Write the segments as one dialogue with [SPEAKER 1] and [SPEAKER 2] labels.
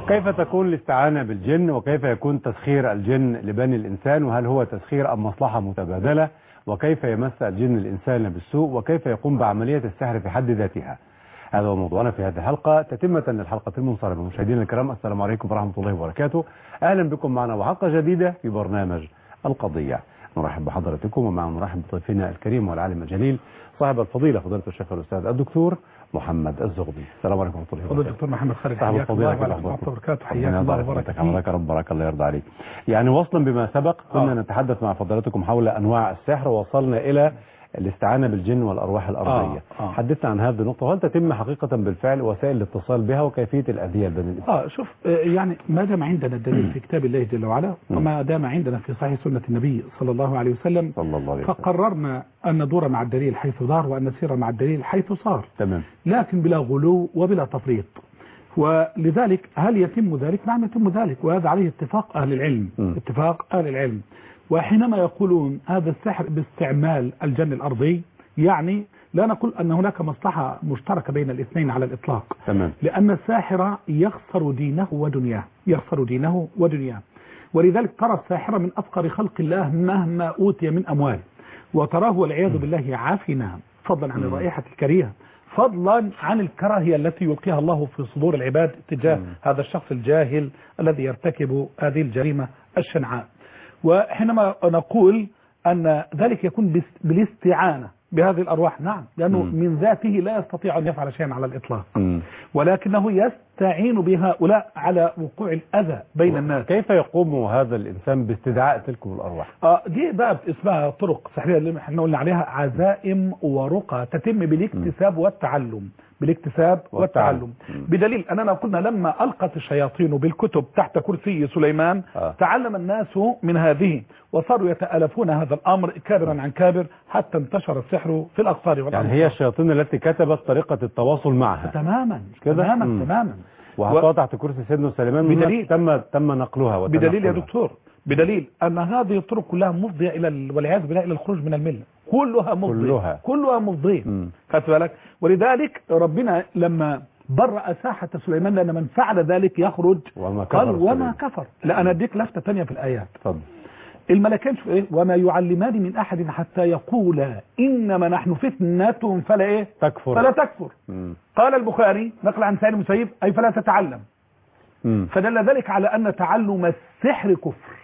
[SPEAKER 1] كيف تكون الاستعانة بالجن وكيف يكون تسخير الجن لبني الإنسان وهل هو تسخير أم مصلحة متبادلة وكيف يمس الجن الإنسان بالسوء وكيف يقوم بعملية السحر في حد ذاتها هذا هو موضوعنا في هذه الحلقة تتمة للحلقة المنصرمة مشاهدينا الكرام السلام عليكم ورحمة الله وبركاته أهلا بكم معنا وحلقة جديدة في برنامج القضية نرحب بحضرتكم ومع نرحب بضيفنا الكريم والعالم الجليل صاحب الفضيلة فضيلة الشيخ الأستاذ الدكتور محمد الزغبي السلام عليكم ورحمة الله
[SPEAKER 2] فضل
[SPEAKER 1] وبركاته
[SPEAKER 2] الدكتور محمد خالد
[SPEAKER 1] صاحب
[SPEAKER 2] حياك الله
[SPEAKER 1] الفضيلة
[SPEAKER 2] وعلى
[SPEAKER 1] كده
[SPEAKER 2] الله وبركاته
[SPEAKER 1] ربنا
[SPEAKER 2] حياك الله
[SPEAKER 1] يبارك
[SPEAKER 2] وبارك
[SPEAKER 1] فيك
[SPEAKER 2] فيك
[SPEAKER 1] حضرتك يا رب بارك الله يرضى عليك يعني وصلا بما سبق كنا
[SPEAKER 2] آه.
[SPEAKER 1] نتحدث مع فضلاتكم حول أنواع السحر ووصلنا إلى الاستعانة بالجن والأرواح الأرضية
[SPEAKER 2] آه، آه.
[SPEAKER 1] حدثنا عن هذه النقطة وهل تتم حقيقة بالفعل وسائل الاتصال بها وكيفية الأذية بين الإنسان
[SPEAKER 2] اه شوف آه، يعني ما دام عندنا الدليل في كتاب الله جل وعلا وما دام عندنا في صحيح سنة النبي صلى الله عليه وسلم
[SPEAKER 1] صلى الله عليه وسلم
[SPEAKER 2] فقررنا أن ندور مع الدليل حيث دار وأن نسير مع الدليل حيث صار
[SPEAKER 1] تمام
[SPEAKER 2] لكن بلا غلو وبلا تفريط ولذلك هل يتم ذلك؟ نعم يتم ذلك وهذا عليه اتفاق أهل العلم
[SPEAKER 1] م.
[SPEAKER 2] اتفاق أهل العلم وحينما يقولون هذا السحر باستعمال الجن الأرضي يعني لا نقول أن هناك مصلحة مشتركة بين الاثنين على الإطلاق
[SPEAKER 1] تمام
[SPEAKER 2] لأن الساحر يخسر دينه ودنياه يخسر دينه ودنياه ولذلك ترى الساحر من أفقر خلق الله مهما أوتي من أموال وتراه والعياذ بالله عافنا فضلا عن الرائحة الكريهة فضلا عن الكراهية التي يلقيها الله في صدور العباد تجاه هذا الشخص الجاهل الذي يرتكب هذه الجريمة الشنعاء وحينما نقول أن ذلك يكون بس- بالاستعانة بهذه الأرواح نعم لأنه
[SPEAKER 1] مم.
[SPEAKER 2] من ذاته لا يستطيع أن يفعل شيئا على الإطلاق
[SPEAKER 1] مم.
[SPEAKER 2] ولكنه يستعين بهؤلاء على وقوع الأذى بين الناس
[SPEAKER 1] كيف يقوم هذا الإنسان باستدعاء تلك الأرواح
[SPEAKER 2] آه دي بقى اسمها طرق سحرية اللي احنا قلنا عليها عزائم ورقى تتم بالاكتساب والتعلم بالاكتساب
[SPEAKER 1] والتعلم.
[SPEAKER 2] والتعلم
[SPEAKER 1] مم.
[SPEAKER 2] بدليل أننا قلنا لما ألقت الشياطين بالكتب تحت كرسي سليمان
[SPEAKER 1] آه.
[SPEAKER 2] تعلم الناس من هذه وصاروا يتألفون هذا الأمر كابرا عن كابر حتى انتشر السحر في الأقطار
[SPEAKER 1] يعني
[SPEAKER 2] والأمصار
[SPEAKER 1] هي الشياطين التي كتبت طريقة التواصل معها
[SPEAKER 2] تماما
[SPEAKER 1] كده؟
[SPEAKER 2] تماما
[SPEAKER 1] مم.
[SPEAKER 2] تماما
[SPEAKER 1] وحطها تحت كرسي سيدنا سليمان من
[SPEAKER 2] بدليل-
[SPEAKER 1] هناك تم تم نقلها
[SPEAKER 2] بدليل يا
[SPEAKER 1] وتنقلها.
[SPEAKER 2] دكتور بدليل ان هذه الطرق كلها مفضيه الى ال- والعياذ بالله الى الخروج من المله كلها مفضيه
[SPEAKER 1] كلها.
[SPEAKER 2] كلها مفضيه
[SPEAKER 1] مم.
[SPEAKER 2] خدت بالك ولذلك ربنا لما برأ ساحة سليمان لأن من فعل ذلك يخرج
[SPEAKER 1] وما كفر
[SPEAKER 2] قال وما
[SPEAKER 1] سليمان.
[SPEAKER 2] كفر لا أنا أديك لفتة تانية في الآيات
[SPEAKER 1] اتفضل
[SPEAKER 2] الملكين شو إيه وما يعلمان من أحد حتى يقولا إنما نحن فتنة فلا إيه
[SPEAKER 1] تكفر
[SPEAKER 2] فلا تكفر
[SPEAKER 1] مم.
[SPEAKER 2] قال البخاري نقل عن سعيد المسيب أي فلا تتعلم
[SPEAKER 1] مم.
[SPEAKER 2] فدل ذلك على أن تعلم السحر كفر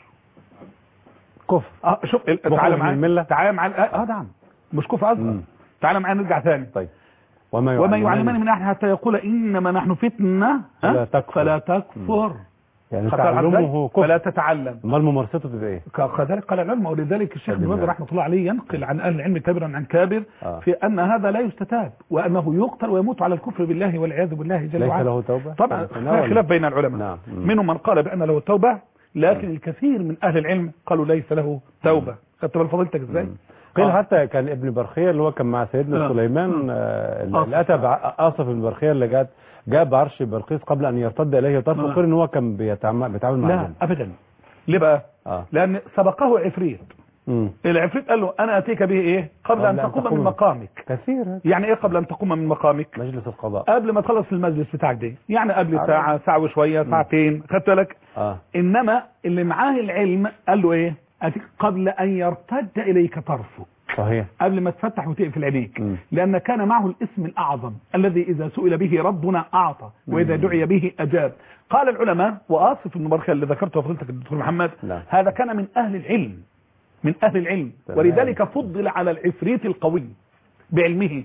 [SPEAKER 1] كفر
[SPEAKER 2] اه شوف ال-
[SPEAKER 1] مخرج
[SPEAKER 2] تعالى
[SPEAKER 1] من
[SPEAKER 2] معايا
[SPEAKER 1] الملة؟
[SPEAKER 2] تعالى معايا اه نعم مش كفر اصغر
[SPEAKER 1] مم.
[SPEAKER 2] تعالى معايا نرجع ثاني
[SPEAKER 1] طيب وما
[SPEAKER 2] وما
[SPEAKER 1] يعلمان
[SPEAKER 2] يعلمان من احد حتى يقول انما نحن فتنه ها؟
[SPEAKER 1] فلا تكفر.
[SPEAKER 2] فلا تكفر
[SPEAKER 1] يعني
[SPEAKER 2] خدت بالك
[SPEAKER 1] تعلمه
[SPEAKER 2] إزاي؟ فلا
[SPEAKER 1] كفر
[SPEAKER 2] تتعلم
[SPEAKER 1] امال ممارسته تبقى ايه
[SPEAKER 2] ك- كذلك قال العلماء ولذلك الشيخ ابن باز
[SPEAKER 1] خلينا.
[SPEAKER 2] رحمه الله عليه ينقل عن اهل العلم كبيرا عن كابر
[SPEAKER 1] آه.
[SPEAKER 2] في ان هذا لا يستتاب وانه يقتل ويموت على الكفر بالله والعياذ بالله جل
[SPEAKER 1] ليس
[SPEAKER 2] وعلا
[SPEAKER 1] له توبة
[SPEAKER 2] طبعا
[SPEAKER 1] تناول.
[SPEAKER 2] خلاف بين العلماء
[SPEAKER 1] نعم. مم.
[SPEAKER 2] منهم من قال بان له توبه لكن الكثير من اهل العلم قالوا ليس له توبه خدت بال فضيلتك ازاي
[SPEAKER 1] مم. قيل
[SPEAKER 2] آه.
[SPEAKER 1] حتى كان ابن برخية اللي هو كان مع سيدنا
[SPEAKER 2] آه.
[SPEAKER 1] سليمان آه، اللي
[SPEAKER 2] آصف.
[SPEAKER 1] اتى بع- آصف بن برخية اللي جات جاء بعرش بلقيس قبل ان يرتد اليه طرف
[SPEAKER 2] آه.
[SPEAKER 1] وقيل ان هو كان بيتعامل بيتعامل مع
[SPEAKER 2] لا
[SPEAKER 1] الجن
[SPEAKER 2] ابدا ليه بقى
[SPEAKER 1] اه
[SPEAKER 2] لان سبقه عفريت
[SPEAKER 1] مم.
[SPEAKER 2] العفريت قال له انا اتيك به ايه قبل ان تقوم من مقامك
[SPEAKER 1] كثير هذا.
[SPEAKER 2] يعني ايه قبل ان تقوم من مقامك
[SPEAKER 1] مجلس القضاء
[SPEAKER 2] قبل ما تخلص المجلس بتاعك دي يعني قبل
[SPEAKER 1] عارف.
[SPEAKER 2] ساعة ساعة وشوية ساعتين خدت بالك
[SPEAKER 1] اه
[SPEAKER 2] انما اللي معاه العلم قال له ايه اتيك قبل ان يرتد اليك طرفك
[SPEAKER 1] صحيح
[SPEAKER 2] قبل ما تفتح وتقفل عينيك
[SPEAKER 1] مم.
[SPEAKER 2] لأن كان معه الاسم الأعظم الذي إذا سئل به ربنا أعطى وإذا
[SPEAKER 1] مم.
[SPEAKER 2] دعي به أجاب قال العلماء وآصف بن برخة اللي ذكرته فضيلتك الدكتور محمد
[SPEAKER 1] نعم.
[SPEAKER 2] هذا كان من أهل العلم من أهل العلم
[SPEAKER 1] تمام.
[SPEAKER 2] ولذلك فضل على العفريت القوي بعلمه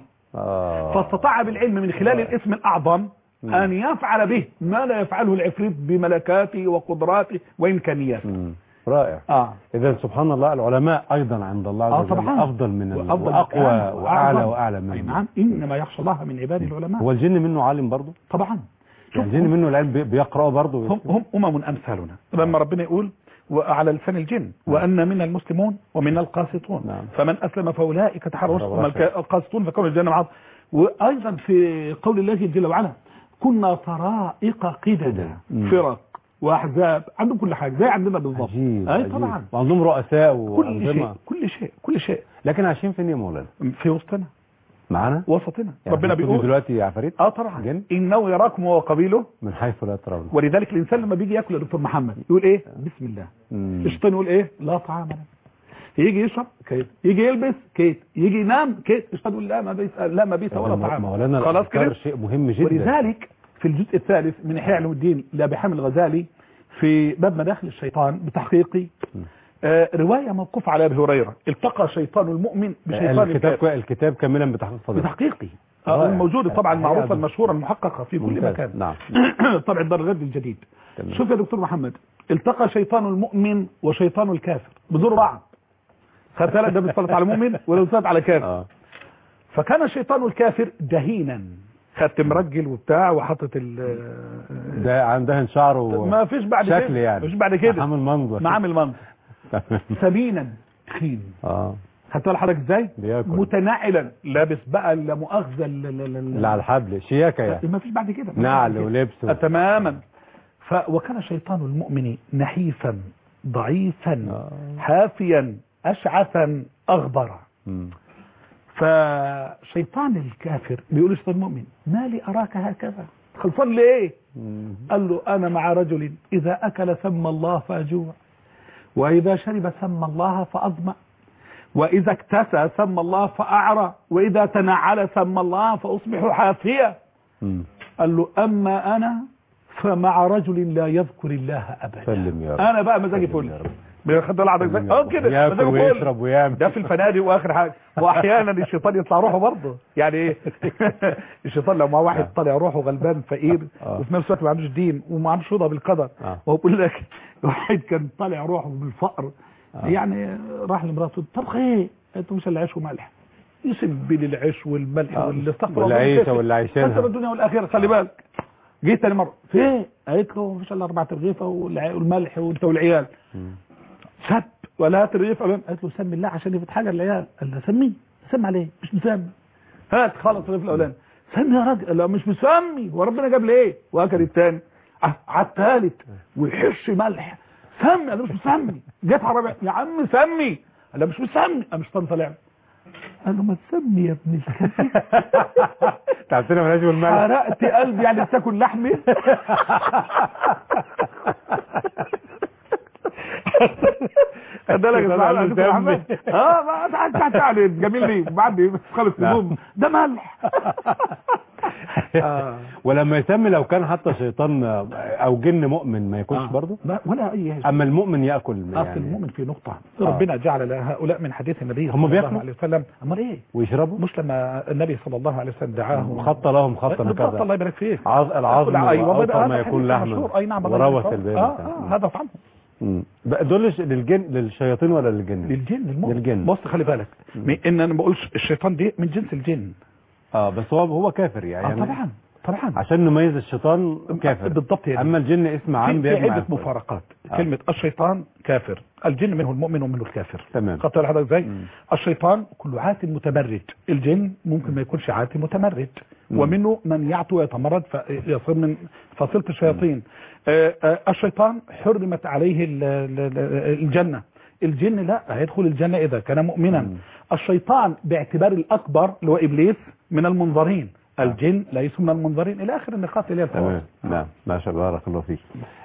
[SPEAKER 1] اه
[SPEAKER 2] فاستطاع بالعلم من خلال
[SPEAKER 1] رائع.
[SPEAKER 2] الاسم الأعظم
[SPEAKER 1] مم.
[SPEAKER 2] أن يفعل به ما لا يفعله العفريت بملكاته وقدراته وإمكانياته
[SPEAKER 1] مم. رائع
[SPEAKER 2] آه.
[SPEAKER 1] اذا سبحان الله العلماء ايضا عند الله عز
[SPEAKER 2] آه
[SPEAKER 1] وجل
[SPEAKER 2] طبعا
[SPEAKER 1] افضل من ال-
[SPEAKER 2] وأفضل
[SPEAKER 1] واقوى
[SPEAKER 2] وأعلى
[SPEAKER 1] واعلى
[SPEAKER 2] وأعظم.
[SPEAKER 1] واعلى
[SPEAKER 2] أي
[SPEAKER 1] من
[SPEAKER 2] نعم إنما يخشى الله من عباده العلماء
[SPEAKER 1] هو الجن منه عالم برضه
[SPEAKER 2] طبعا
[SPEAKER 1] يعني الجن منه العلم بي- بيقرأ برضه
[SPEAKER 2] هم هم أمم أمثالنا لما ربنا يقول وعلى لسان الجن وأن من المسلمون ومن القاسطون
[SPEAKER 1] نعم.
[SPEAKER 2] فمن أسلم فأولئك تحروا
[SPEAKER 1] تحروا
[SPEAKER 2] وما
[SPEAKER 1] رشدا.
[SPEAKER 2] الك- القاسطون فكانوا الجنة معهم وأيضا في قول الله جل وعلا كنا طرائق قددا
[SPEAKER 1] مم.
[SPEAKER 2] فرق وأحزاب عندهم كل حاجة زي عندنا بالضبط
[SPEAKER 1] عجيب
[SPEAKER 2] أي
[SPEAKER 1] عجيب.
[SPEAKER 2] طبعا
[SPEAKER 1] وعندهم رؤساء
[SPEAKER 2] كل شيء
[SPEAKER 1] وأنظمة
[SPEAKER 2] كل شيء كل شيء
[SPEAKER 1] لكن عايشين فين يا مولانا
[SPEAKER 2] في وسطنا
[SPEAKER 1] معانا
[SPEAKER 2] وسطنا
[SPEAKER 1] يعني
[SPEAKER 2] ربنا
[SPEAKER 1] في الاستوديو
[SPEAKER 2] بيقول
[SPEAKER 1] دلوقتي يا عفاريت
[SPEAKER 2] اه طبعا
[SPEAKER 1] جن؟
[SPEAKER 2] انه يراكم هو وقبيله
[SPEAKER 1] من حيث لا ترون
[SPEAKER 2] ولذلك الانسان لما بيجي ياكل يا دكتور محمد يقول ايه بسم الله
[SPEAKER 1] مم.
[SPEAKER 2] الشيطان يقول ايه لا طعام لنا يجي يشرب كيت يجي يلبس كيت يجي ينام كيت الشيطان يقول لا ما بيس لا ما بيس ولا طعام
[SPEAKER 1] مولانا
[SPEAKER 2] خلاص
[SPEAKER 1] الأفكار
[SPEAKER 2] كده
[SPEAKER 1] شيء مهم جدا
[SPEAKER 2] ولذلك في الجزء الثالث من احياء علوم الدين لابي حامد الغزالي في باب مداخل الشيطان بتحقيقي آه روايه موقوفه على ابي هريره التقى شيطان المؤمن بشيطان
[SPEAKER 1] الكتاب
[SPEAKER 2] الكافر
[SPEAKER 1] الكتاب كاملا بتحقيق فضيلة
[SPEAKER 2] بتحقيقي
[SPEAKER 1] رائع.
[SPEAKER 2] آه الموجوده طبعا
[SPEAKER 1] الحقيقة
[SPEAKER 2] المعروفه
[SPEAKER 1] ده.
[SPEAKER 2] المشهوره المحققه في كل
[SPEAKER 1] ممتاز.
[SPEAKER 2] مكان
[SPEAKER 1] نعم
[SPEAKER 2] طبع الدرجات الجديد
[SPEAKER 1] تمام.
[SPEAKER 2] شوف يا دكتور محمد التقى شيطان المؤمن وشيطان الكافر بزوروا بعض خدت بالك ده بيتسلط على مؤمن ولا بيتسلط على كافر
[SPEAKER 1] اه
[SPEAKER 2] فكان شيطان الكافر دهينا خدت مرجل وبتاع وحاطط ال
[SPEAKER 1] ده عندها شعر و...
[SPEAKER 2] ما فيش بعد كده
[SPEAKER 1] شكل يعني
[SPEAKER 2] ما فيش بعد كده
[SPEAKER 1] عامل منظر
[SPEAKER 2] معامل منظر سمينا خين
[SPEAKER 1] اه
[SPEAKER 2] خدت بالك حضرتك ازاي
[SPEAKER 1] بياكل
[SPEAKER 2] متناعلا لابس بقى لا مؤاخذه ال- ال- ال-
[SPEAKER 1] اللي على الحبل شياكة يعني
[SPEAKER 2] ما فيش بعد كده ما فيش
[SPEAKER 1] نعل
[SPEAKER 2] بعد كده.
[SPEAKER 1] ولبس و...
[SPEAKER 2] آه، تماما ف وكان شيطان المؤمن نحيفا ضعيفا
[SPEAKER 1] آه.
[SPEAKER 2] حافيا اشعثا اغبرا
[SPEAKER 1] مم.
[SPEAKER 2] فشيطان الكافر بيقول لشيطان المؤمن ما لي اراك هكذا خلصان ليه
[SPEAKER 1] مم.
[SPEAKER 2] قال له انا مع رجل اذا اكل سمى الله فاجوع واذا شرب سمى الله فاظمأ واذا اكتسى سمى الله فاعرى واذا تنعل سمى الله فاصبح حافيا
[SPEAKER 1] مم.
[SPEAKER 2] قال له اما انا فمع رجل لا يذكر الله ابدا
[SPEAKER 1] سلم يا رب
[SPEAKER 2] انا بقى مزاجي
[SPEAKER 1] سلم
[SPEAKER 2] فل
[SPEAKER 1] يا رب.
[SPEAKER 2] بياخد العضك
[SPEAKER 1] سلم
[SPEAKER 2] ازاي
[SPEAKER 1] يا
[SPEAKER 2] اه
[SPEAKER 1] رب.
[SPEAKER 2] كده
[SPEAKER 1] ياكل
[SPEAKER 2] مزاجه فل
[SPEAKER 1] ويشرب ويعمل
[SPEAKER 2] ده في الفنادق واخر حاجه واحيانا الشيطان يطلع روحه برضه يعني ايه الشيطان لو مع واحد
[SPEAKER 1] آه.
[SPEAKER 2] طالع روحه غلبان فقير
[SPEAKER 1] آه.
[SPEAKER 2] وفي نفس الوقت ما عندوش دين وما عندوش رضا بالقدر
[SPEAKER 1] آه.
[SPEAKER 2] وهو بيقول لك واحد كان طالع روحه بالفقر
[SPEAKER 1] آه.
[SPEAKER 2] يعني راح لمراته طب ايه انتوا مش العيش وملح يسب لي العيش والملح
[SPEAKER 1] آه.
[SPEAKER 2] واللي استغفر الله
[SPEAKER 1] والعيشة
[SPEAKER 2] بالكفر.
[SPEAKER 1] واللي عايشينها.
[SPEAKER 2] كسر الدنيا والاخره خلي بالك جيت تاني مره في ايه قالت له مفيش الا اربع ترغيفه والع- والملح وانت والعيال
[SPEAKER 1] مم.
[SPEAKER 2] سب ولا هات الرغيف ولا قالت له سمي الله عشان يفت حاجه العيال قال له سميه سمي عليه مش مسمي هات خلص الرغيف الاولاني سمي يا راجل قال له مش مسمي وربنا جاب لي ايه واكل الثاني على الثالث ويحش ملح سمي قال له مش مسمي جت على الرابع يا عم سمي قال له مش مسمي قام الشيطان طالع قال له ما تسمي يا ابن الكلب
[SPEAKER 1] تعبتنا من العيش والملح
[SPEAKER 2] حرقت قلبي يعني تاكل لحمي خد بالك
[SPEAKER 1] طبعاً
[SPEAKER 2] اسمع
[SPEAKER 1] من
[SPEAKER 2] دكتور محمد
[SPEAKER 1] دمي.
[SPEAKER 2] اه ما تعال تعال جميل ليه بعد خمس
[SPEAKER 1] نعم.
[SPEAKER 2] نجوم ده ملح آه.
[SPEAKER 1] ولما يسمي لو كان حتى شيطان او جن مؤمن ما يكونش
[SPEAKER 2] آه.
[SPEAKER 1] برضه
[SPEAKER 2] لا ولا اي شيء
[SPEAKER 1] اما المؤمن ياكل
[SPEAKER 2] اصل
[SPEAKER 1] يعني
[SPEAKER 2] المؤمن في نقطة ربنا جعل لهؤلاء من حديث النبي
[SPEAKER 1] هم
[SPEAKER 2] صلى الله
[SPEAKER 1] بياكلوا؟
[SPEAKER 2] عليه وسلم امال ايه
[SPEAKER 1] ويشربوا
[SPEAKER 2] مش لما النبي صلى الله عليه وسلم دعاهم
[SPEAKER 1] خط لهم خطا
[SPEAKER 2] بالضبط الله
[SPEAKER 1] هكذا
[SPEAKER 2] يبارك فيك
[SPEAKER 1] عظ- العظم
[SPEAKER 2] ايوه والله
[SPEAKER 1] واوفر
[SPEAKER 2] ده
[SPEAKER 1] ما
[SPEAKER 2] هذا
[SPEAKER 1] يكون
[SPEAKER 2] حديث
[SPEAKER 1] لحما
[SPEAKER 2] مشهور. اي نعم الله
[SPEAKER 1] وروث
[SPEAKER 2] يبارك
[SPEAKER 1] البيت
[SPEAKER 2] فيك. اه اه هذا فهمه
[SPEAKER 1] مم. بقى دول للش- للجن للشياطين ولا للجن
[SPEAKER 2] للجن المؤمن
[SPEAKER 1] للجن.
[SPEAKER 2] بص خلي بالك م- ان انا ما بقولش الشيطان دي من جنس الجن
[SPEAKER 1] اه بس هو هو كافر يعني
[SPEAKER 2] اه طبعا طبعا
[SPEAKER 1] عشان نميز الشيطان كافر
[SPEAKER 2] بالضبط يا
[SPEAKER 1] اما الجن اسم عام
[SPEAKER 2] في, في
[SPEAKER 1] بيجمع
[SPEAKER 2] عدة
[SPEAKER 1] الكل.
[SPEAKER 2] مفارقات
[SPEAKER 1] آه.
[SPEAKER 2] كلمة الشيطان كافر الجن منه المؤمن ومنه الكافر
[SPEAKER 1] تمام
[SPEAKER 2] خدت بالك حضرتك ازاي
[SPEAKER 1] مم.
[SPEAKER 2] الشيطان كله عات متمرد الجن ممكن ما يكونش عات متمرد
[SPEAKER 1] مم.
[SPEAKER 2] ومنه من يعتو ويتمرد فيصير من فصيلة الشياطين آه، آه، الشيطان حرمت عليه ال- ال- ال- الجنة الجن لا هيدخل الجنة إذا كان مؤمنا
[SPEAKER 1] مم.
[SPEAKER 2] الشيطان باعتبار الأكبر اللي هو إبليس من المنظرين الجن ليسوا من المنظرين إلى آخر النقاط اللي هي
[SPEAKER 1] تمام
[SPEAKER 2] الفوائد.
[SPEAKER 1] نعم ما شاء الله بارك الله فيك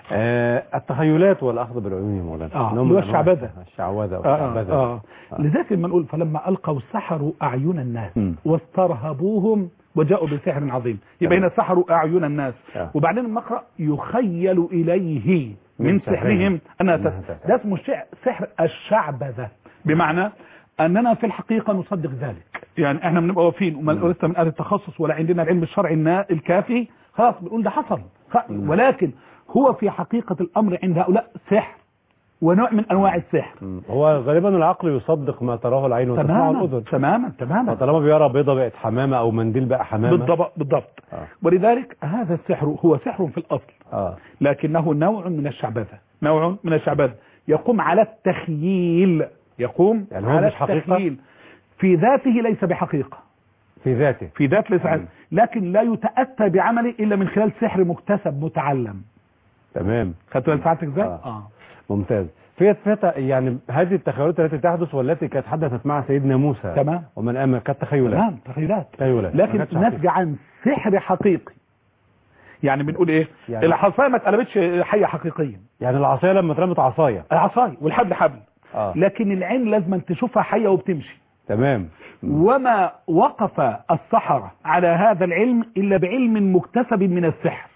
[SPEAKER 1] آه التخيلات والاخذ بالعيون يا مولانا
[SPEAKER 2] آه،
[SPEAKER 1] نوع من
[SPEAKER 2] اللي هو
[SPEAKER 1] أنواع
[SPEAKER 2] الشعبذة.
[SPEAKER 1] الشعوذه
[SPEAKER 2] آه
[SPEAKER 1] والشعبذه
[SPEAKER 2] آه آه. لذلك لما نقول فلما ألقوا سحروا أعين الناس
[SPEAKER 1] مم.
[SPEAKER 2] واسترهبوهم وجاءوا بسحر عظيم يبقى
[SPEAKER 1] تمام.
[SPEAKER 2] هنا سحروا أعين الناس
[SPEAKER 1] آه.
[SPEAKER 2] وبعدين المقرأ يخيل إليه
[SPEAKER 1] من
[SPEAKER 2] من
[SPEAKER 1] سحرهم
[SPEAKER 2] سحرهم أنها
[SPEAKER 1] أنها
[SPEAKER 2] تسحر
[SPEAKER 1] تسحر.
[SPEAKER 2] ده اسمه الشع- سحر الشعبذة بمعنى أننا في الحقيقة نصدق ذلك يعني احنا بنبقى واقفين وما
[SPEAKER 1] مم.
[SPEAKER 2] لسه من أهل التخصص ولا عندنا العلم الشرعي النا- الكافي خلاص بنقول ده حصل خ-
[SPEAKER 1] مم.
[SPEAKER 2] ولكن هو في حقيقة الأمر عند هؤلاء سحر ونوع من أنواع السحر
[SPEAKER 1] مم. هو غالبا العقل يصدق ما تراه العين وتسمعه
[SPEAKER 2] تماما
[SPEAKER 1] الاذن
[SPEAKER 2] تماما تماما
[SPEAKER 1] فطالما بيرى بيضه بقت حمامه او منديل بقى حمامه
[SPEAKER 2] بالضبط بالضبط
[SPEAKER 1] آه.
[SPEAKER 2] ولذلك هذا السحر هو سحر في الأصل
[SPEAKER 1] اه
[SPEAKER 2] لكنه نوع من الشعبذة نوع من الشعبذة يقوم على التخييل يقوم
[SPEAKER 1] يعني هو
[SPEAKER 2] على
[SPEAKER 1] مش حقيقة؟
[SPEAKER 2] التخييل في ذاته ليس بحقيقة
[SPEAKER 1] في ذاته
[SPEAKER 2] في ذات ليس
[SPEAKER 1] مم.
[SPEAKER 2] حقيقة. لكن لا يتأتى بعمله إلا من خلال سحر مكتسب متعلم
[SPEAKER 1] تمام
[SPEAKER 2] خدت بالك ساعتك ازاي؟
[SPEAKER 1] آه.
[SPEAKER 2] اه
[SPEAKER 1] ممتاز في في يعني هذه التخيلات التي تحدث والتي كانت حدثت مع سيدنا موسى
[SPEAKER 2] تمام
[SPEAKER 1] ومن امن كانت تخيلات
[SPEAKER 2] تمام تخيلات
[SPEAKER 1] تخيلات ما
[SPEAKER 2] لكن
[SPEAKER 1] كانتش حقيقة.
[SPEAKER 2] ناتجه عن سحر حقيقي يعني بنقول ايه
[SPEAKER 1] يعني-
[SPEAKER 2] العصايه ما اتقلبتش حيه حقيقيه
[SPEAKER 1] يعني العصايه لما اترمت عصايه
[SPEAKER 2] العصايه والحبل حبل
[SPEAKER 1] اه
[SPEAKER 2] لكن العين لازم تشوفها حيه وبتمشي
[SPEAKER 1] تمام
[SPEAKER 2] وما وقف السحرة على هذا العلم إلا بعلم مكتسب من السحر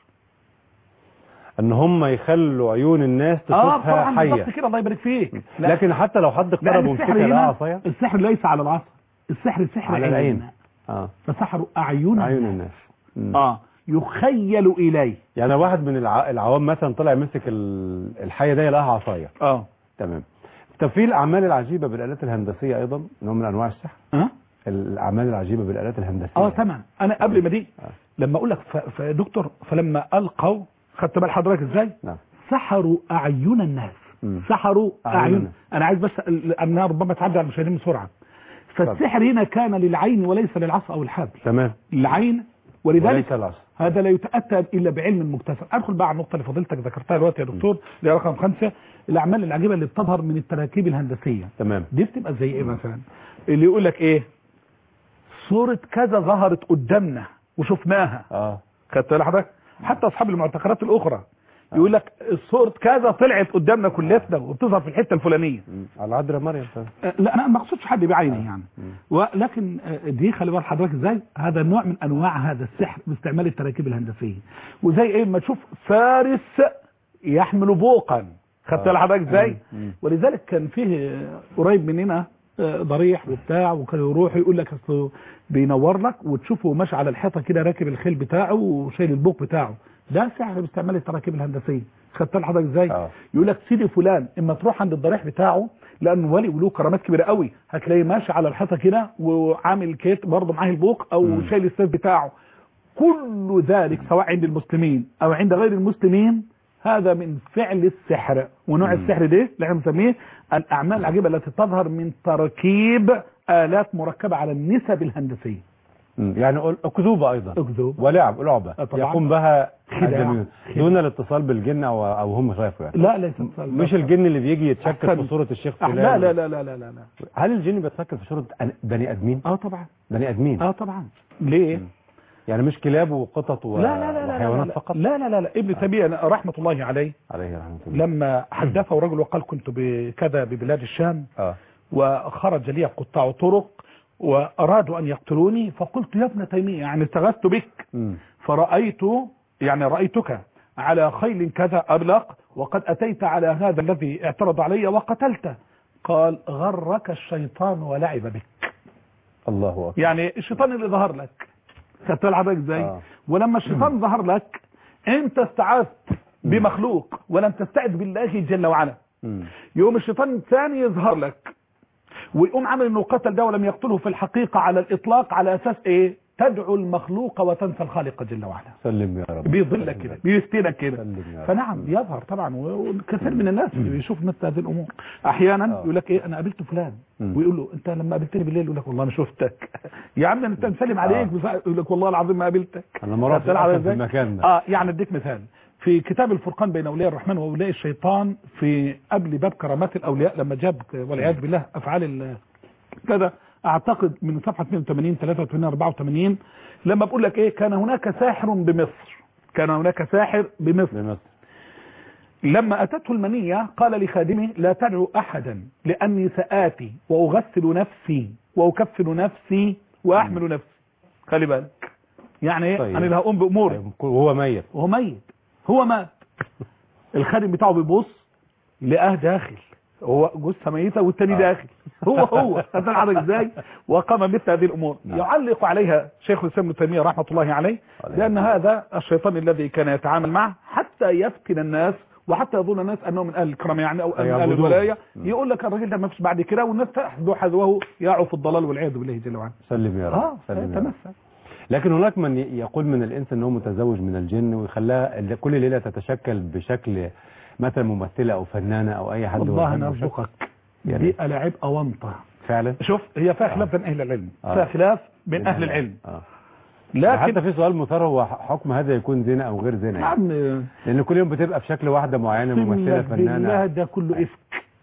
[SPEAKER 1] ان هم يخلوا عيون الناس
[SPEAKER 2] اه
[SPEAKER 1] تشوفها
[SPEAKER 2] طبعا
[SPEAKER 1] حيه
[SPEAKER 2] بالظبط كده الله يبارك فيك لا.
[SPEAKER 1] لكن حتى لو حد
[SPEAKER 2] لأن
[SPEAKER 1] اقترب
[SPEAKER 2] السحر
[SPEAKER 1] ومسكها لها
[SPEAKER 2] هنا
[SPEAKER 1] عصايه
[SPEAKER 2] السحر ليس على العصا السحر سحر
[SPEAKER 1] على
[SPEAKER 2] عين
[SPEAKER 1] العين. اه
[SPEAKER 2] فسحروا أعين
[SPEAKER 1] عيون
[SPEAKER 2] الناس.
[SPEAKER 1] الناس مم.
[SPEAKER 2] اه يخيل إليه
[SPEAKER 1] يعني واحد من الع... العوام مثلا طلع مسك ال- الحيه دي لقاها عصايه
[SPEAKER 2] اه
[SPEAKER 1] تمام طب في الاعمال العجيبه بالالات الهندسيه ايضا نوع من انواع السحر
[SPEAKER 2] اه
[SPEAKER 1] الاعمال العجيبه بالالات الهندسيه
[SPEAKER 2] اه تمام انا قبل ما دي
[SPEAKER 1] آه.
[SPEAKER 2] لما اقول لك ف- فدكتور فلما القوا خدت بال حضرتك ازاي
[SPEAKER 1] نعم
[SPEAKER 2] سحروا اعين الناس
[SPEAKER 1] مم.
[SPEAKER 2] سحروا
[SPEAKER 1] أعين
[SPEAKER 2] اعين
[SPEAKER 1] الناس.
[SPEAKER 2] انا عايز بس ال- انها ربما تعدي على المشاهدين بسرعه فالسحر هنا كان للعين وليس للعصا او الحبل
[SPEAKER 1] تمام
[SPEAKER 2] العين ولذلك
[SPEAKER 1] وليس العصا
[SPEAKER 2] هذا لا يتاتى الا بعلم مكتسب ادخل بقى على النقطه اللي فضلتك ذكرتها دلوقتي يا دكتور اللي هي رقم خمسه الاعمال العجيبه اللي بتظهر من التراكيب الهندسيه
[SPEAKER 1] تمام
[SPEAKER 2] دي بتبقى زي ايه مثلا اللي يقول لك ايه صوره كذا ظهرت قدامنا وشفناها
[SPEAKER 1] اه
[SPEAKER 2] خدت بالك حضرتك حتى اصحاب المعتقدات الاخرى يقول لك صورة كذا طلعت قدامنا كلتنا وبتظهر في الحته الفلانيه
[SPEAKER 1] مم. على عذراء مريم طبعا.
[SPEAKER 2] أه، لا انا ما اقصدش حد بعينه يعني
[SPEAKER 1] مم.
[SPEAKER 2] ولكن أه، دي خلي بال حضرتك ازاي هذا نوع من انواع هذا السحر باستعمال التراكيب الهندسيه وزي ايه ما تشوف فارس يحمل بوقا خدت
[SPEAKER 1] آه.
[SPEAKER 2] بال حضرتك ازاي
[SPEAKER 1] مم.
[SPEAKER 2] ولذلك كان فيه آه، قريب مننا آه، ضريح وبتاع وكان يروح يقول لك اصله بينور لك وتشوفه ماشي على الحيطه كده راكب الخيل بتاعه وشايل البوق بتاعه ده سحر باستعمال التراكيب الهندسيه خدت بال حضرتك ازاي
[SPEAKER 1] آه.
[SPEAKER 2] يقول لك سيدي فلان اما تروح عند الضريح بتاعه لانه ولي وله كرامات كبيره قوي هتلاقيه ماشي على الحيطه كده وعامل كيت برضه معاه البوق او
[SPEAKER 1] مم.
[SPEAKER 2] شايل السيف بتاعه كل ذلك سواء عند المسلمين او عند غير المسلمين هذا من فعل السحر ونوع
[SPEAKER 1] مم.
[SPEAKER 2] السحر ده اللي احنا بنسميه الاعمال العجيبه التي تظهر من تركيب الات مركبه على النسب الهندسيه
[SPEAKER 1] مم. يعني قل- اكذوبه ايضا
[SPEAKER 2] اكذوب
[SPEAKER 1] ولعب لعبه
[SPEAKER 2] آه، طبعاً.
[SPEAKER 1] يقوم بها
[SPEAKER 2] خداع.
[SPEAKER 1] الجميع دون الاتصال بالجن او او هم خافوا يعني
[SPEAKER 2] لا ليس
[SPEAKER 1] مش الجن اللي بيجي يتشكل
[SPEAKER 2] أحسن.
[SPEAKER 1] في صوره الشيخ
[SPEAKER 2] لا
[SPEAKER 1] فلان
[SPEAKER 2] لا لا لا لا لا, لا.
[SPEAKER 1] هل الجن بيتشكل في صوره أن- بني ادمين
[SPEAKER 2] اه طبعا
[SPEAKER 1] بني ادمين
[SPEAKER 2] اه طبعا ليه
[SPEAKER 1] مم. يعني مش كلاب وقطط و...
[SPEAKER 2] لا لا لا لا
[SPEAKER 1] وحيوانات
[SPEAKER 2] لا
[SPEAKER 1] فقط
[SPEAKER 2] لا لا لا, لا. ابن تيميه رحمه الله عليه
[SPEAKER 1] عليه رحمه الله
[SPEAKER 2] لما حدثه رجل وقال كنت بكذا ببلاد الشام
[SPEAKER 1] اه
[SPEAKER 2] وخرج لي قطاع طرق وأرادوا أن يقتلوني فقلت يا ابن تيمية يعني استغثت بك
[SPEAKER 1] مم.
[SPEAKER 2] فرأيت يعني رأيتك على خيل كذا أبلق وقد أتيت على هذا الذي اعترض علي وقتلته قال غرك الشيطان ولعب بك
[SPEAKER 1] الله اكبر
[SPEAKER 2] يعني الشيطان اللي ظهر لك خدت بالك حضرتك ازاي
[SPEAKER 1] آه.
[SPEAKER 2] ولما الشيطان ظهر لك انت استعذت بمخلوق ولم تستعذ بالله جل وعلا
[SPEAKER 1] مم.
[SPEAKER 2] يقوم الشيطان الثاني يظهر لك ويقوم عامل انه قتل ده ولم يقتله في الحقيقة على الاطلاق على اساس ايه تدعو المخلوق وتنسى الخالق جل وعلا
[SPEAKER 1] سلم يا رب
[SPEAKER 2] بيضلك كده بيفتنك كده
[SPEAKER 1] سلم يا رب
[SPEAKER 2] فنعم بيظهر طبعا وكثير من الناس اللي بيشوف مثل هذه الامور احيانا
[SPEAKER 1] آه.
[SPEAKER 2] يقول لك ايه انا قابلت فلان
[SPEAKER 1] مم.
[SPEAKER 2] ويقول له انت لما قابلتني بالليل يقول لك والله انا شفتك يا عم انت مسلم عليك
[SPEAKER 1] آه.
[SPEAKER 2] بس يقول لك والله العظيم ما قابلتك
[SPEAKER 1] انا لما رحت
[SPEAKER 2] خدت بالك على
[SPEAKER 1] أصلاً في
[SPEAKER 2] إزاي؟
[SPEAKER 1] المكان ده
[SPEAKER 2] اه يعني اديك مثال في كتاب الفرقان بين اولياء الرحمن واولياء الشيطان في قبل باب كرامات الاولياء لما جاب والعياذ بالله افعال ال- كذا اعتقد من صفحه 82 83 84 لما بقول لك ايه كان هناك ساحر بمصر كان هناك ساحر بمصر
[SPEAKER 1] بمصر
[SPEAKER 2] لما أتته المنية قال لخادمه لا تدعو أحدا لأني سآتي وأغسل نفسي وأكفل نفسي وأحمل نفسي خلي بالك يعني ايه
[SPEAKER 1] طيب.
[SPEAKER 2] أنا اللي هقوم بأموري
[SPEAKER 1] طيب، وهو ميت
[SPEAKER 2] وهو ميت هو مات الخادم بتاعه بيبص لقاه داخل هو جثه ميته والتاني
[SPEAKER 1] آه.
[SPEAKER 2] داخل هو هو خدت حضرتك ازاي وقام مثل هذه الامور
[SPEAKER 1] نعم.
[SPEAKER 2] يعلق عليها شيخ الاسلام ابن تيميه رحمه الله عليه
[SPEAKER 1] عليه
[SPEAKER 2] لان
[SPEAKER 1] السلام.
[SPEAKER 2] هذا الشيطان الذي كان يتعامل معه حتى يفتن الناس وحتى يظن الناس انه من اهل الكرم يعني او من اهل
[SPEAKER 1] فيعبدوه.
[SPEAKER 2] الولايه
[SPEAKER 1] مم.
[SPEAKER 2] يقول لك الراجل ده ما فيش بعد كده والناس تحذو حذوه يقع في الضلال والعياذ بالله جل وعلا
[SPEAKER 1] سلم يا رب
[SPEAKER 2] اه
[SPEAKER 1] سلم يا رب
[SPEAKER 2] تمثل
[SPEAKER 1] لكن هناك من ي- يقول من الانس ان هو متزوج من الجن ويخليها ال- كل ليله تتشكل بشكل مثلا ممثله او فنانه او اي حد
[SPEAKER 2] والله
[SPEAKER 1] ويعمل
[SPEAKER 2] انا
[SPEAKER 1] بشكل-
[SPEAKER 2] اصدقك
[SPEAKER 1] يعني.
[SPEAKER 2] دي ألاعيب أونطة
[SPEAKER 1] فعلا
[SPEAKER 2] شوف هي فيها
[SPEAKER 1] آه.
[SPEAKER 2] خلاف بين أهل العلم
[SPEAKER 1] آه.
[SPEAKER 2] فيها خلاف بين أهل العلم
[SPEAKER 1] اه
[SPEAKER 2] لكن
[SPEAKER 1] حتى في سؤال مثار هو ح- حكم هذا يكون زنا او غير زنا يعني.
[SPEAKER 2] نعم
[SPEAKER 1] لان كل يوم بتبقى بشكل واحده معينه ممثله
[SPEAKER 2] بالله
[SPEAKER 1] فنانه
[SPEAKER 2] ده كله إفك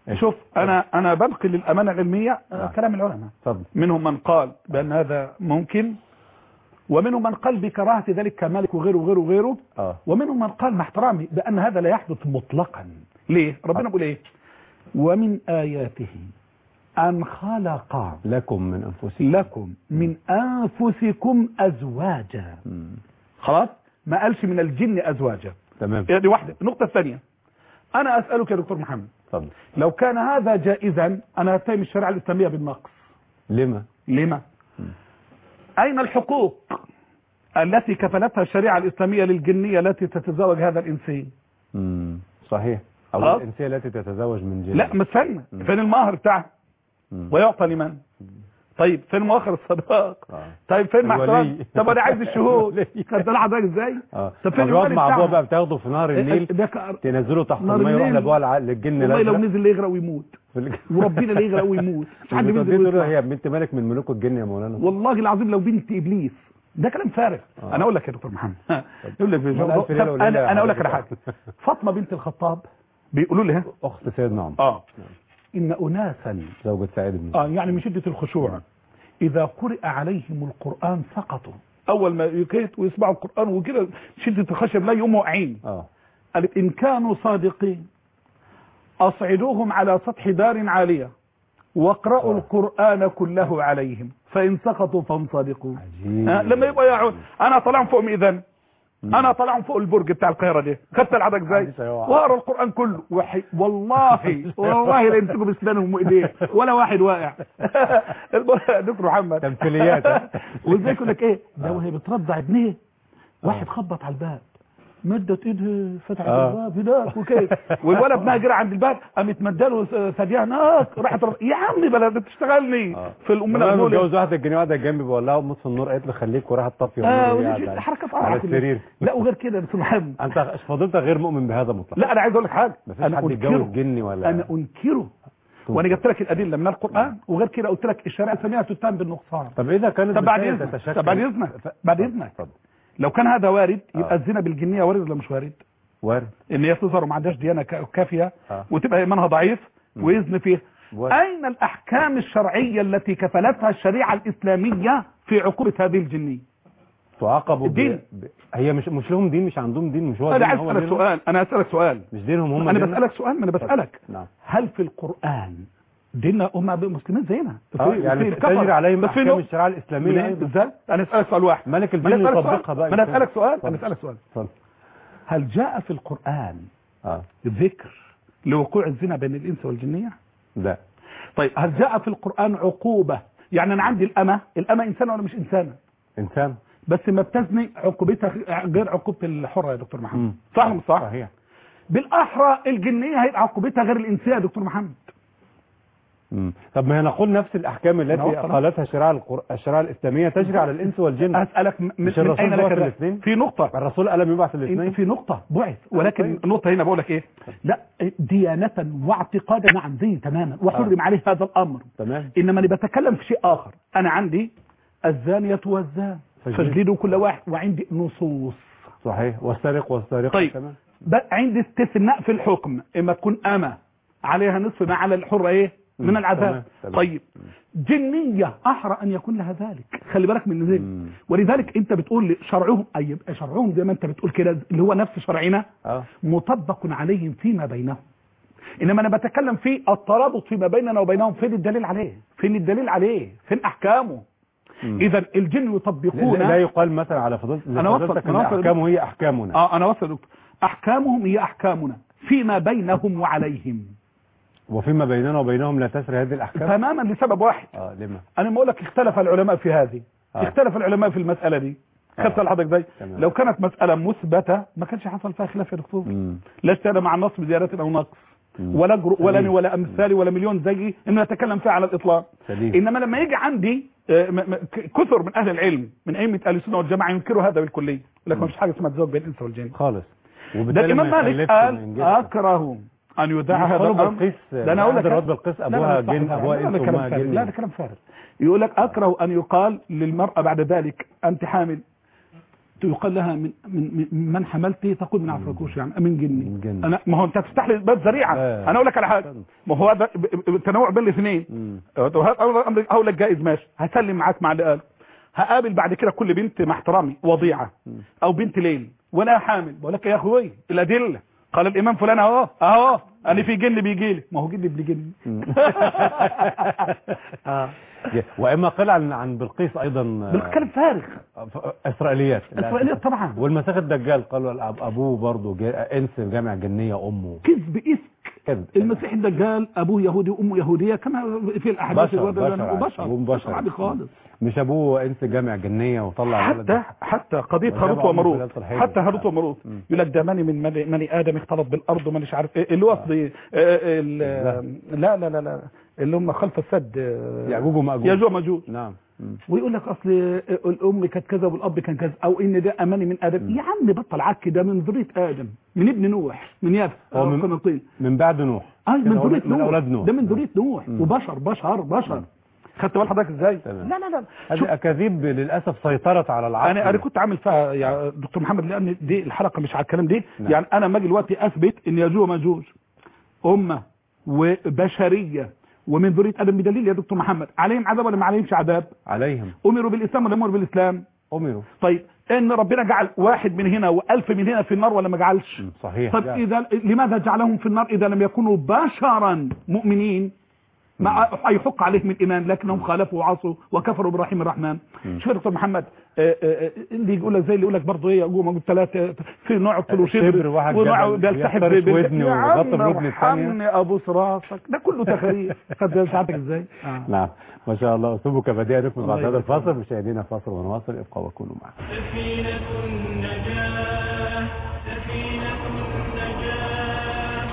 [SPEAKER 2] شوف انا انا بنقل الامانه العلميه آه،
[SPEAKER 1] نعم.
[SPEAKER 2] كلام العلماء
[SPEAKER 1] اتفضل
[SPEAKER 2] منهم من قال بان هذا ممكن ومنهم من قال بكراهه ذلك كمالك وغيره وغيره وغيره
[SPEAKER 1] اه
[SPEAKER 2] ومنهم من قال مع احترامي بان هذا لا يحدث مطلقا ليه ربنا بيقول ايه ومن اياته ان خلق
[SPEAKER 1] لكم من انفسكم
[SPEAKER 2] لكم من انفسكم ازواجا
[SPEAKER 1] مم.
[SPEAKER 2] خلاص ما قالش من الجن ازواجا
[SPEAKER 1] تمام
[SPEAKER 2] دي واحده النقطه الثانيه انا اسالك يا دكتور محمد
[SPEAKER 1] اتفضل
[SPEAKER 2] لو كان هذا جائزا انا اتهم الشريعه الاسلاميه بالنقص
[SPEAKER 1] لما
[SPEAKER 2] لما اين الحقوق التي كفلتها الشريعه الاسلاميه للجنيه التي تتزوج هذا الانسي
[SPEAKER 1] مم. صحيح او
[SPEAKER 2] آه.
[SPEAKER 1] الانسيه التي تتزوج من جن
[SPEAKER 2] لا ما استنى
[SPEAKER 1] مم.
[SPEAKER 2] فين المهر بتاعها
[SPEAKER 1] مم.
[SPEAKER 2] ويعطى لمن طيب فين مؤخر الصداق
[SPEAKER 1] آه.
[SPEAKER 2] طيب فين مع
[SPEAKER 1] الولي.
[SPEAKER 2] احترام طب انا عايز الشهود
[SPEAKER 1] الولي.
[SPEAKER 2] خدت بالك حضرتك ازاي
[SPEAKER 1] اه
[SPEAKER 2] طب فين
[SPEAKER 1] طب يقعد
[SPEAKER 2] الولي
[SPEAKER 1] مع ابوه
[SPEAKER 2] بتاعها؟
[SPEAKER 1] بقى بتاخده في نهر النيل
[SPEAKER 2] ده ك-
[SPEAKER 1] تنزله تحت
[SPEAKER 2] نهر
[SPEAKER 1] الميه يروح
[SPEAKER 2] النيل.
[SPEAKER 1] لابوها الع- للجن
[SPEAKER 2] والله لو
[SPEAKER 1] الازرق
[SPEAKER 2] نزل يغرق ويموت
[SPEAKER 1] في الج-
[SPEAKER 2] وربنا لا يغرق ويموت مش حد
[SPEAKER 1] بتوديه
[SPEAKER 2] بينزل
[SPEAKER 1] تقول له
[SPEAKER 2] ويطلع.
[SPEAKER 1] هي بنت ملك من ملوك الجن يا مولانا
[SPEAKER 2] والله العظيم لو بنت ابليس ده كلام فارغ
[SPEAKER 1] آه.
[SPEAKER 2] انا اقول لك يا دكتور محمد يقول لك
[SPEAKER 1] ما الألف ليلة
[SPEAKER 2] طب
[SPEAKER 1] وليلة
[SPEAKER 2] انا انا اقول لك
[SPEAKER 1] على
[SPEAKER 2] على حاجه فاطمه بنت الخطاب بيقولوا لها
[SPEAKER 1] اخت سيدنا عمر
[SPEAKER 2] اه ان اناسا
[SPEAKER 1] زوجة سعيد بن
[SPEAKER 2] اه يعني من شده الخشوع اذا قرئ عليهم القران سقطوا اول ما يكيت ويسمعوا القران وكده شده الخشب لا يقوموا واقعين
[SPEAKER 1] اه
[SPEAKER 2] قالت ان كانوا صادقين اصعدوهم على سطح دار عاليه واقرأوا
[SPEAKER 1] آه.
[SPEAKER 2] القرآن كله عليهم فإن سقطوا فهم صادقون
[SPEAKER 1] عجيب
[SPEAKER 2] ها، لما يبقى يقعد انا طالعهم فوق اذا انا طالعهم فوق البرج بتاع القاهره دي خدت العدد ازاي
[SPEAKER 1] عندي سيوعة.
[SPEAKER 2] واقرا القران كله وحي والله والله لا يمسكوا باسنانهم وايديهم ولا واحد واقع دكتور محمد
[SPEAKER 1] تمثيليات، ها؟
[SPEAKER 2] وازاي يقول لك ايه ده وهي بترضع ابنها واحد خبط على الباب مدت ايدها فتحت
[SPEAKER 1] آه.
[SPEAKER 2] الباب هناك وكده والولد ابنها جرى عند الباب قامت مداله ثديها هناك راحت رض- يا عمي بلا بتشتغلني
[SPEAKER 1] آه.
[SPEAKER 2] في الامنا
[SPEAKER 1] انا
[SPEAKER 2] المولد
[SPEAKER 1] متجوز واحده الجنيه واحده جنبي بقول لها مص النور قالت لي خليك وراحت طافيه
[SPEAKER 2] اه
[SPEAKER 1] والنور
[SPEAKER 2] ودي
[SPEAKER 1] قاعد على-
[SPEAKER 2] حركه
[SPEAKER 1] على
[SPEAKER 2] طالعه كلها.
[SPEAKER 1] السرير
[SPEAKER 2] لا وغير كده يا دكتور محمد
[SPEAKER 1] انت فضلتك غير مؤمن بهذا مطلقا
[SPEAKER 2] لا انا عايز اقول لك حاجه
[SPEAKER 1] مفيش
[SPEAKER 2] انا
[SPEAKER 1] حد يتجوز
[SPEAKER 2] انكره
[SPEAKER 1] جني ولا
[SPEAKER 2] انا انكره وانا جبت لك الادله من القران وغير كده قلت لك الشريعه الاسلاميه تتهم بالنقصان
[SPEAKER 1] طب اذا كانت
[SPEAKER 2] طب بعد
[SPEAKER 1] بالفعل
[SPEAKER 2] اذنك
[SPEAKER 1] تتشكل-
[SPEAKER 2] طب بعد اذنك
[SPEAKER 1] ف-
[SPEAKER 2] بعد
[SPEAKER 1] اتفضل،
[SPEAKER 2] اذنك
[SPEAKER 1] اتفضل.
[SPEAKER 2] لو كان هذا وارد يبقى
[SPEAKER 1] آه.
[SPEAKER 2] الزنا بالجنيه وارد ولا مش وارد
[SPEAKER 1] وارد
[SPEAKER 2] ان هي تظهر وما عندهاش ديانه كا- كافيه
[SPEAKER 1] آه.
[SPEAKER 2] وتبقى ايمانها ضعيف ويزن فيه
[SPEAKER 1] وارد.
[SPEAKER 2] اين الاحكام الشرعيه التي كفلتها الشريعه الاسلاميه في عقوبه هذه الجنيه
[SPEAKER 1] تعاقبوا ب-
[SPEAKER 2] الدين.
[SPEAKER 1] ب... هي مش مش لهم دين مش عندهم دين مش هو
[SPEAKER 2] انا
[SPEAKER 1] دين
[SPEAKER 2] عايز
[SPEAKER 1] هو
[SPEAKER 2] اسالك
[SPEAKER 1] دينهم؟
[SPEAKER 2] سؤال انا اسالك سؤال
[SPEAKER 1] مش دينهم هم
[SPEAKER 2] انا
[SPEAKER 1] ديننا؟
[SPEAKER 2] بسالك سؤال ما انا بسالك
[SPEAKER 1] نعم
[SPEAKER 2] هل في القرآن ديننا هم مسلمين زينا
[SPEAKER 1] اه
[SPEAKER 2] في-
[SPEAKER 1] يعني
[SPEAKER 2] في الكفر.
[SPEAKER 1] تجري عليهم
[SPEAKER 2] بس في
[SPEAKER 1] احكام
[SPEAKER 2] نوع-
[SPEAKER 1] الشريعه الاسلاميه
[SPEAKER 2] منين؟
[SPEAKER 1] ايضا
[SPEAKER 2] ازاي انا اسالك سؤال واحد
[SPEAKER 1] ملك
[SPEAKER 2] ما أنا
[SPEAKER 1] الجن
[SPEAKER 2] أسألك سؤال.
[SPEAKER 1] يطبقها بقى
[SPEAKER 2] ما انا
[SPEAKER 1] يكون-
[SPEAKER 2] اسالك سؤال
[SPEAKER 1] اتفضل.
[SPEAKER 2] انا اسالك سؤال
[SPEAKER 1] اتفضل
[SPEAKER 2] هل جاء في القرآن
[SPEAKER 1] اه
[SPEAKER 2] ذكر لوقوع الزنا بين الانس والجنيه
[SPEAKER 1] لا
[SPEAKER 2] طيب هل جاء في القرآن عقوبة يعني انا عندي الامه الامه انسانه ولا مش انسانه
[SPEAKER 1] انسان
[SPEAKER 2] بس ما بتزني عقوبتها غير عقوبة الحرة يا دكتور محمد
[SPEAKER 1] مم.
[SPEAKER 2] صح ولا مش صح
[SPEAKER 1] صحيح
[SPEAKER 2] بالاحرى الجنية هيبقى عقوبتها غير الانسية يا دكتور محمد
[SPEAKER 1] مم. طب ما هي نقول نفس الاحكام التي
[SPEAKER 2] نعم، خلاص.
[SPEAKER 1] قالتها الشريعه القر... الشريعه الاسلاميه تجري على الانس والجن
[SPEAKER 2] اسالك م- من
[SPEAKER 1] مش الرسول
[SPEAKER 2] اين
[SPEAKER 1] بعث
[SPEAKER 2] لك ذلك؟
[SPEAKER 1] الاثنين؟
[SPEAKER 2] في نقطة
[SPEAKER 1] الرسول الم يبعث الاثنين
[SPEAKER 2] في نقطة بعث ولكن
[SPEAKER 1] طيب.
[SPEAKER 2] النقطة هنا بقول لك ايه لا ديانة واعتقادا نعم دين تماما وحرم عليه هذا الامر
[SPEAKER 1] تمام
[SPEAKER 2] انما انا بتكلم في شيء اخر انا عندي الزانية والزان
[SPEAKER 1] فاجلدوا.
[SPEAKER 2] فاجلدوا كل واحد وعندي نصوص
[SPEAKER 1] صحيح والسارق والسارقه
[SPEAKER 2] طيب.
[SPEAKER 1] تمام
[SPEAKER 2] بقى عندي استثناء في الحكم اما تكون أمة عليها نصف ما على الحرة ايه من
[SPEAKER 1] مم.
[SPEAKER 2] العذاب
[SPEAKER 1] تمام. تمام.
[SPEAKER 2] طيب جنية أحرى أن يكون لها ذلك خلي بالك من ذلك
[SPEAKER 1] مم.
[SPEAKER 2] ولذلك أنت بتقول لي شرعهم أي يبقى شرعهم زي ما أنت بتقول كده اللي هو نفس شرعنا
[SPEAKER 1] اه
[SPEAKER 2] مطبق عليهم فيما بينهم إنما أنا بتكلم في الترابط فيما بيننا وبينهم فين الدليل عليه فين الدليل عليه فين أحكامه
[SPEAKER 1] مم.
[SPEAKER 2] إذا الجن
[SPEAKER 1] لا,
[SPEAKER 2] يطبقون
[SPEAKER 1] لا يقال مثلا على فضيلة
[SPEAKER 2] أنا وصل-
[SPEAKER 1] فضيلتك
[SPEAKER 2] أنا
[SPEAKER 1] ان
[SPEAKER 2] وصل-
[SPEAKER 1] احكامه هي احكامنا
[SPEAKER 2] اه انا وصل دكتور احكامهم هي احكامنا فيما بينهم وعليهم
[SPEAKER 1] وفيما بيننا وبينهم لا تسري هذه الاحكام
[SPEAKER 2] تماما لسبب واحد
[SPEAKER 1] اه لما
[SPEAKER 2] انا ما اقول لك اختلف العلماء في هذه
[SPEAKER 1] آه.
[SPEAKER 2] اختلف العلماء في المساله دي
[SPEAKER 1] آه.
[SPEAKER 2] خدت لحضرتك ازاي
[SPEAKER 1] تمام.
[SPEAKER 2] لو كانت مساله مثبته ما كانش حصل فيها خلاف يا دكتور
[SPEAKER 1] مم.
[SPEAKER 2] لا اشتهد مع النص بزياده او نقص
[SPEAKER 1] مم.
[SPEAKER 2] ولا جرؤ ولا
[SPEAKER 1] سليم.
[SPEAKER 2] ولا امثالي ولا مليون زيي انه اتكلم فيها على الاطلاق
[SPEAKER 1] سليم
[SPEAKER 2] انما لما يجي عندي آه، م- م- ك- كثر من اهل العلم من ائمه اهل السنه والجماعه ينكروا هذا بالكليه يقول لك
[SPEAKER 1] مم.
[SPEAKER 2] ما فيش حاجه اسمها تزوج بين الانس والجن
[SPEAKER 1] خالص
[SPEAKER 2] ده
[SPEAKER 1] وبالتالي
[SPEAKER 2] الامام
[SPEAKER 1] ما
[SPEAKER 2] مالك
[SPEAKER 1] يخلفش
[SPEAKER 2] قال
[SPEAKER 1] من جنس.
[SPEAKER 2] اكره ان يدعى هذا
[SPEAKER 1] يدخلوا
[SPEAKER 2] الامر
[SPEAKER 1] بالقيس
[SPEAKER 2] ده انا اقول لك
[SPEAKER 1] الرد بالقيس
[SPEAKER 2] لا، لا،
[SPEAKER 1] ابوها
[SPEAKER 2] لا،
[SPEAKER 1] جن
[SPEAKER 2] صح،
[SPEAKER 1] ابوها
[SPEAKER 2] لا، لا،
[SPEAKER 1] انس
[SPEAKER 2] كلام
[SPEAKER 1] وامها
[SPEAKER 2] فارغ.
[SPEAKER 1] جن
[SPEAKER 2] لا ده كلام فارغ يقول لك اكره ان يقال للمراه بعد ذلك انت حامل يقال لها من من من, من حملته تقول من عفركوش يعني من جني
[SPEAKER 1] من جني.
[SPEAKER 2] انا ما هو انت تفتح لي باب ذريعه
[SPEAKER 1] آه.
[SPEAKER 2] انا اقول لك على حاجه ما هو هذا ب- ب- التنوع بين الاثنين
[SPEAKER 1] مم.
[SPEAKER 2] امر هقول لك جائز ماشي هسلم معاك مع اللي قال هقابل بعد كده كل بنت مع احترامي وضيعه او بنت ليل وانا حامل بقول لك يا اخوي الادله قال الامام فلان اهو اهو انا في جن بيجي لي ما هو جن ابن جن آه.
[SPEAKER 1] واما قيل عن عن بلقيس ايضا آه،
[SPEAKER 2] بالكلام فارغ
[SPEAKER 1] ف- اسرائيليات
[SPEAKER 2] اسرائيليات طبعا
[SPEAKER 1] والمسيح الدجال قالوا الأب- ابوه برضه جا- انس جامع جنيه امه
[SPEAKER 2] كذب اسك
[SPEAKER 1] كذب
[SPEAKER 2] المسيح الدجال ابوه يهودي وامه يهوديه كما في الاحاديث
[SPEAKER 1] بشر
[SPEAKER 2] الوردة
[SPEAKER 1] بشر
[SPEAKER 2] لنا،
[SPEAKER 1] عادي.
[SPEAKER 2] وبشر
[SPEAKER 1] أبوه بشر
[SPEAKER 2] عادي خالص
[SPEAKER 1] مش ابوه انس جامع جنيه وطلع
[SPEAKER 2] حتى
[SPEAKER 1] ولد
[SPEAKER 2] حتى قضيه
[SPEAKER 1] وجاب
[SPEAKER 2] هاروت
[SPEAKER 1] عمه
[SPEAKER 2] وماروت
[SPEAKER 1] بلاد الحجر.
[SPEAKER 2] حتى هاروت وماروت
[SPEAKER 1] مم.
[SPEAKER 2] يقول لك ده ماني من ماني, ماني ادم اختلط بالارض وماني مش عارف ايه اللي هو قصدي آه، ال- لا لا لا لا اللي هم خلف السد آه،
[SPEAKER 1] ياجوج وماجوج
[SPEAKER 2] ياجوج وماجوج
[SPEAKER 1] نعم مم.
[SPEAKER 2] ويقول لك اصل الام كانت كذا والاب كان كذا او ان ده اماني من ادم يا عم بطل عك ده من ذريه ادم من ابن نوح من يافا
[SPEAKER 1] هو من-
[SPEAKER 2] من طين
[SPEAKER 1] من بعد نوح
[SPEAKER 2] اه من
[SPEAKER 1] كده هو
[SPEAKER 2] ذريه
[SPEAKER 1] من
[SPEAKER 2] نوح
[SPEAKER 1] اولاد نوح
[SPEAKER 2] ده من ذريه نوح
[SPEAKER 1] مم.
[SPEAKER 2] وبشر بشر بشر خدت بال حضرتك ازاي
[SPEAKER 1] تمام.
[SPEAKER 2] لا لا لا شوف
[SPEAKER 1] هذه اكاذيب للاسف سيطرت على العقل
[SPEAKER 2] انا انا كنت عامل فيها يا دكتور محمد لان دي الحلقه مش على الكلام دي
[SPEAKER 1] نعم.
[SPEAKER 2] يعني انا ما اجي دلوقتي اثبت ان ياجوج وماجوج امه وبشريه ومن ذريه ادم بدليل يا دكتور محمد عليهم عذاب ولا ما عليهمش عذاب
[SPEAKER 1] عليهم
[SPEAKER 2] امروا بالاسلام ولا امروا بالاسلام
[SPEAKER 1] امروا
[SPEAKER 2] طيب ان ربنا جعل واحد من هنا والف من هنا في النار ولا ما جعلش
[SPEAKER 1] مم. صحيح
[SPEAKER 2] طب
[SPEAKER 1] لا.
[SPEAKER 2] اذا لماذا جعلهم في النار اذا لم يكونوا بشرا مؤمنين ما يحق عليهم الايمان لكنهم خالفوا وعصوا وكفروا برحيم الرحمن شوف يا دكتور محمد آه، آه، آه، اللي يقول لك زي اللي يقول لك برضه ايه اقوم اقول ثلاثه في نوع يقتلوا
[SPEAKER 1] شبر
[SPEAKER 2] شبر
[SPEAKER 1] واحد
[SPEAKER 2] ونوع
[SPEAKER 1] جبل
[SPEAKER 2] بيلتحف
[SPEAKER 1] يفترش
[SPEAKER 2] بال-
[SPEAKER 1] ودني
[SPEAKER 2] يا
[SPEAKER 1] ويغطي
[SPEAKER 2] عم
[SPEAKER 1] بودن الثانية.
[SPEAKER 2] ارحمني ابوس راسك ده كله تخريف خد ساعتك ازاي آه.
[SPEAKER 1] نعم ما شاء الله اسلوبك بديع نكمل بعد
[SPEAKER 2] الله
[SPEAKER 1] هذا
[SPEAKER 2] يبارك
[SPEAKER 1] الفاصل مشاهدينا فاصل ونواصل ابقوا وكونوا معنا
[SPEAKER 3] سفينة النجاة سفينة النجاة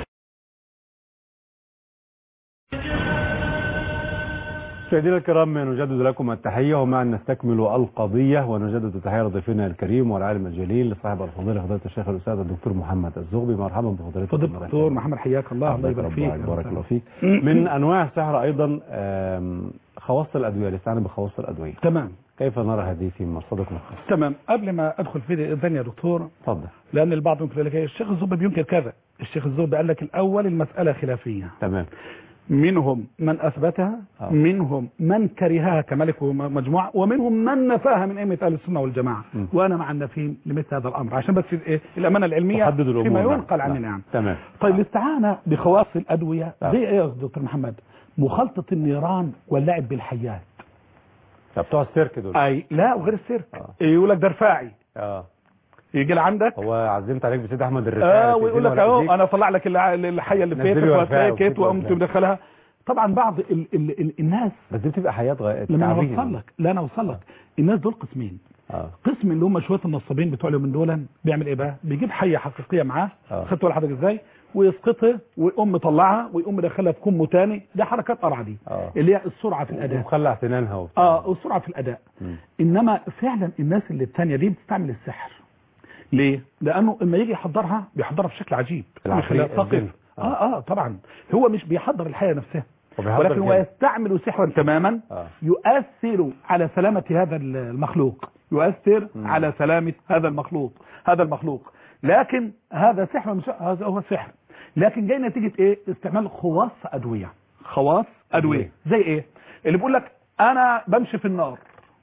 [SPEAKER 1] مشاهدينا الكرام نجدد لكم التحية ومعا نستكمل القضية ونجدد التحية لضيفنا الكريم والعالم الجليل لصاحب الفضيلة فضيلة الشيخ الأستاذ الدكتور محمد الزغبي مرحبا بفضيلتكم
[SPEAKER 2] فضل
[SPEAKER 1] مرة
[SPEAKER 2] الدكتور
[SPEAKER 1] ثانية.
[SPEAKER 2] محمد حياك الله الله يبارك فيك
[SPEAKER 1] بارك الله فيك من أنواع السحر أيضا آم، خواص الأدوية الاستعانة بخواص الأدوية
[SPEAKER 2] تمام
[SPEAKER 1] كيف نرى هذه في مرصدكم الخاص
[SPEAKER 2] تمام قبل ما ادخل في الثانيه يا دكتور
[SPEAKER 1] تفضل
[SPEAKER 2] لان البعض ممكن يقول لك إيه، الشيخ الزبي بينكر كذا الشيخ الزبي قال لك الاول المساله خلافيه
[SPEAKER 1] تمام
[SPEAKER 2] منهم من اثبتها
[SPEAKER 1] آه.
[SPEAKER 2] منهم من كرهها كملك ومجموعه ومنهم من نفاها من ائمه اهل السنه والجماعه
[SPEAKER 1] م.
[SPEAKER 2] وانا مع النافين لمثل هذا الامر عشان بس إيه، الامانه العلميه
[SPEAKER 1] تحدد الأمور
[SPEAKER 2] فيما
[SPEAKER 1] نعم.
[SPEAKER 2] ينقل عننا
[SPEAKER 1] نعم.
[SPEAKER 2] يعني
[SPEAKER 1] تمام
[SPEAKER 2] طيب الاستعانه بخواص الادويه
[SPEAKER 1] آه.
[SPEAKER 2] زي ايه يا دكتور محمد مخالطه النيران واللعب بالحيات
[SPEAKER 1] طب بتوع السيرك دول
[SPEAKER 2] اي لا وغير السيرك
[SPEAKER 1] آه.
[SPEAKER 2] يقول لك ده رفاعي
[SPEAKER 1] اه
[SPEAKER 2] يجي لعندك
[SPEAKER 1] هو عزمت عليك بسيد احمد الرفاعي
[SPEAKER 2] اه ويقول لك اهو انا اطلع لك الع- الحيه اللي في
[SPEAKER 1] نزلي
[SPEAKER 2] بيتك
[SPEAKER 1] ورفاعي
[SPEAKER 2] وساكت
[SPEAKER 1] وكده
[SPEAKER 2] وقمت
[SPEAKER 1] وبتاع.
[SPEAKER 2] مدخلها طبعا بعض ال ال ال الناس
[SPEAKER 1] بس دي بتبقى حياة غاية
[SPEAKER 2] لما انا
[SPEAKER 1] تعبير.
[SPEAKER 2] اوصل لك لا انا اوصل لك الناس دول قسمين
[SPEAKER 1] اه
[SPEAKER 2] قسم اللي هم شويه النصابين بتوع اليومين دول بيعمل ايه بقى بيجيب حيه حقيقيه معاه
[SPEAKER 1] آه.
[SPEAKER 2] خدت ولا حضرتك ازاي ويسقطها ويقوم مطلعها ويقوم مدخلها في كم تاني ده حركات قرعه دي
[SPEAKER 1] اه
[SPEAKER 2] اللي هي السرعه في الاداء
[SPEAKER 1] ومخلع سنانها وبتاع.
[SPEAKER 2] اه والسرعه في الاداء
[SPEAKER 1] مم.
[SPEAKER 2] انما فعلا الناس اللي الثانيه دي بتستعمل السحر ليه لانه اما يجي يحضرها بيحضرها بشكل عجيب
[SPEAKER 1] العفريت،
[SPEAKER 2] مش ثقف
[SPEAKER 1] الجن.
[SPEAKER 2] اه اه طبعا هو مش بيحضر الحياه نفسها
[SPEAKER 1] وبيحضر
[SPEAKER 2] ولكن هو
[SPEAKER 1] الجن.
[SPEAKER 2] يستعمل سحرا تماما
[SPEAKER 1] آه.
[SPEAKER 2] يؤثر على سلامة هذا المخلوق يؤثر
[SPEAKER 1] مم.
[SPEAKER 2] على سلامة هذا المخلوق هذا المخلوق لكن هذا سحر مش هذا هو سحر لكن جاي نتيجة ايه استعمال خواص ادوية خواص ادوية
[SPEAKER 1] أدوية.
[SPEAKER 2] زي ايه اللي بيقول لك انا بمشي في النار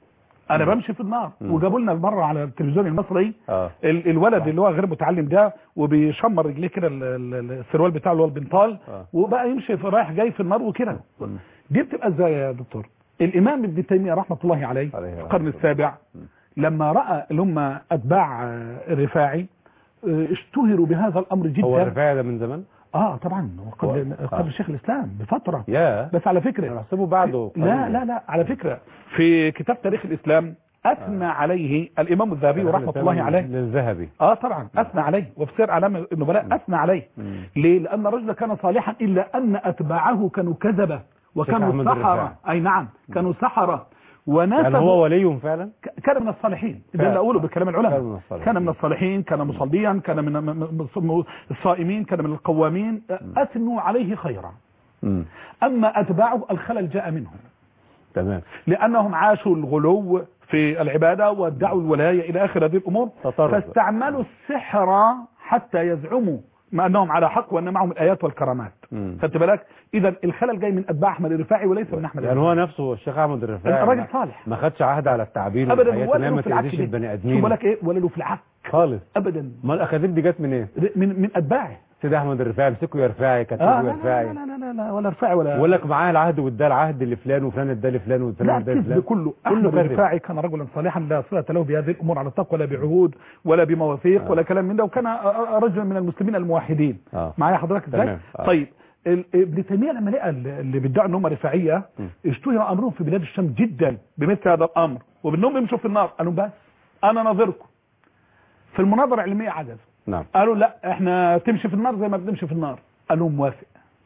[SPEAKER 2] انا بمشي في النار
[SPEAKER 1] مم.
[SPEAKER 2] وجابوا لنا مره على التلفزيون المصري
[SPEAKER 1] اه
[SPEAKER 2] ال- الولد اللي هو غير متعلم ده وبيشمر رجليه كده ال- ال- السروال بتاعه اللي هو البنطال
[SPEAKER 1] آه.
[SPEAKER 2] وبقى يمشي في رايح جاي في النار وكده
[SPEAKER 1] مم.
[SPEAKER 2] دي بتبقى ازاي يا دكتور الامام ابن تيميه رحمه الله عليه
[SPEAKER 1] عليه
[SPEAKER 2] في
[SPEAKER 1] رحمة
[SPEAKER 2] القرن
[SPEAKER 1] الله.
[SPEAKER 2] السابع
[SPEAKER 1] مم.
[SPEAKER 2] لما راى اللي هم اتباع آه، الرفاعي آه، اشتهروا بهذا الامر
[SPEAKER 1] هو
[SPEAKER 2] جدا
[SPEAKER 1] الرفاعي ده من زمان
[SPEAKER 2] اه طبعا هو قبل
[SPEAKER 1] هو-
[SPEAKER 2] قبل
[SPEAKER 1] آه.
[SPEAKER 2] شيخ الاسلام بفتره
[SPEAKER 1] يا
[SPEAKER 2] بس على
[SPEAKER 1] انا
[SPEAKER 2] فكره
[SPEAKER 1] بحسبه بعده
[SPEAKER 2] لا لا لا على فكره في كتاب تاريخ الاسلام اثنى عليه الامام الذهبي ورحمه الله عليه
[SPEAKER 1] للذهبي
[SPEAKER 2] اه طبعا اثنى عليه وفي سير اعلام النبلاء اثنى عليه
[SPEAKER 1] مم.
[SPEAKER 2] ليه لان الرجل كان صالحا الا ان اتباعه كانوا كذبه وكانوا
[SPEAKER 1] أحمد
[SPEAKER 2] سحرة
[SPEAKER 1] الرفاعي.
[SPEAKER 2] اي نعم كانوا سحرة
[SPEAKER 1] يعني
[SPEAKER 2] وناسبوا
[SPEAKER 1] هو ولي فعلا
[SPEAKER 2] ك- كان من الصالحين ده
[SPEAKER 1] فعلا.
[SPEAKER 2] اللي اقوله بكلام
[SPEAKER 1] كان من
[SPEAKER 2] العلماء
[SPEAKER 1] الصالحين.
[SPEAKER 2] كان من الصالحين كان مصليا كان من من- من الصائمين كان من القوامين اثنوا عليه خيرا
[SPEAKER 1] مم.
[SPEAKER 2] اما اتباعه الخلل جاء منهم
[SPEAKER 1] تمام
[SPEAKER 2] لانهم عاشوا الغلو في العبادة وادعوا الولاية إلى آخر هذه الأمور
[SPEAKER 1] تطرف.
[SPEAKER 2] فاستعملوا السحر حتى يزعموا ما أنهم على حق وأن معهم الآيات والكرامات
[SPEAKER 1] مم.
[SPEAKER 2] خدت بالك إذا الخلل جاي من أتباع أحمد الرفاعي وليس من أحمد
[SPEAKER 1] يعني
[SPEAKER 2] الرفاعي
[SPEAKER 1] هو نفسه الشيخ احمد الرفاعي
[SPEAKER 2] الراجل
[SPEAKER 1] ما-
[SPEAKER 2] صالح
[SPEAKER 1] ما خدش عهد على التعبير
[SPEAKER 2] أبدا
[SPEAKER 1] والحياة
[SPEAKER 2] ولا
[SPEAKER 1] إنها ما
[SPEAKER 2] له في العك
[SPEAKER 1] تأذيش
[SPEAKER 2] دي.
[SPEAKER 1] البني
[SPEAKER 2] شو
[SPEAKER 1] ادمين
[SPEAKER 2] بالك إيه ولا له في العك
[SPEAKER 1] خالص
[SPEAKER 2] أبدا
[SPEAKER 1] ما الاكاذيب دي جت منين؟
[SPEAKER 2] من من أتباعه
[SPEAKER 1] سيدي احمد الرفاعي امسكوا يا رفاعي
[SPEAKER 2] آه
[SPEAKER 1] كتبوا
[SPEAKER 2] لا
[SPEAKER 1] يا
[SPEAKER 2] لا,
[SPEAKER 1] رفاعي
[SPEAKER 2] لا, لا, لا, لا ولا رفاعي ولا
[SPEAKER 1] بقول لك معاه العهد واداه العهد لفلان وفلان اداه لفلان وفلان
[SPEAKER 2] لا
[SPEAKER 1] اداه
[SPEAKER 2] الكذب
[SPEAKER 1] لفلان
[SPEAKER 2] كله
[SPEAKER 1] كله
[SPEAKER 2] احمد
[SPEAKER 1] كذب.
[SPEAKER 2] الرفاعي كان رجلا صالحا لا صله له بهذه الامور على الطاق ولا بعهود ولا بمواثيق
[SPEAKER 1] آه.
[SPEAKER 2] ولا كلام من ده وكان رجلا من المسلمين الموحدين
[SPEAKER 1] اه
[SPEAKER 2] معايا حضرتك ازاي
[SPEAKER 1] تمام. آه.
[SPEAKER 2] طيب ال- ابن تيميه لما لقى ال- اللي بيدعوا ان هم رفاعيه
[SPEAKER 1] م.
[SPEAKER 2] اشتهر امرهم في بلاد الشام جدا بمثل هذا الامر وبانهم يمشوا في النار قالوا بس انا ناظركم في المناظره العلميه عجز
[SPEAKER 1] نعم
[SPEAKER 2] قالوا لا احنا تمشي في النار زي ما بنمشي في النار قالوا موافق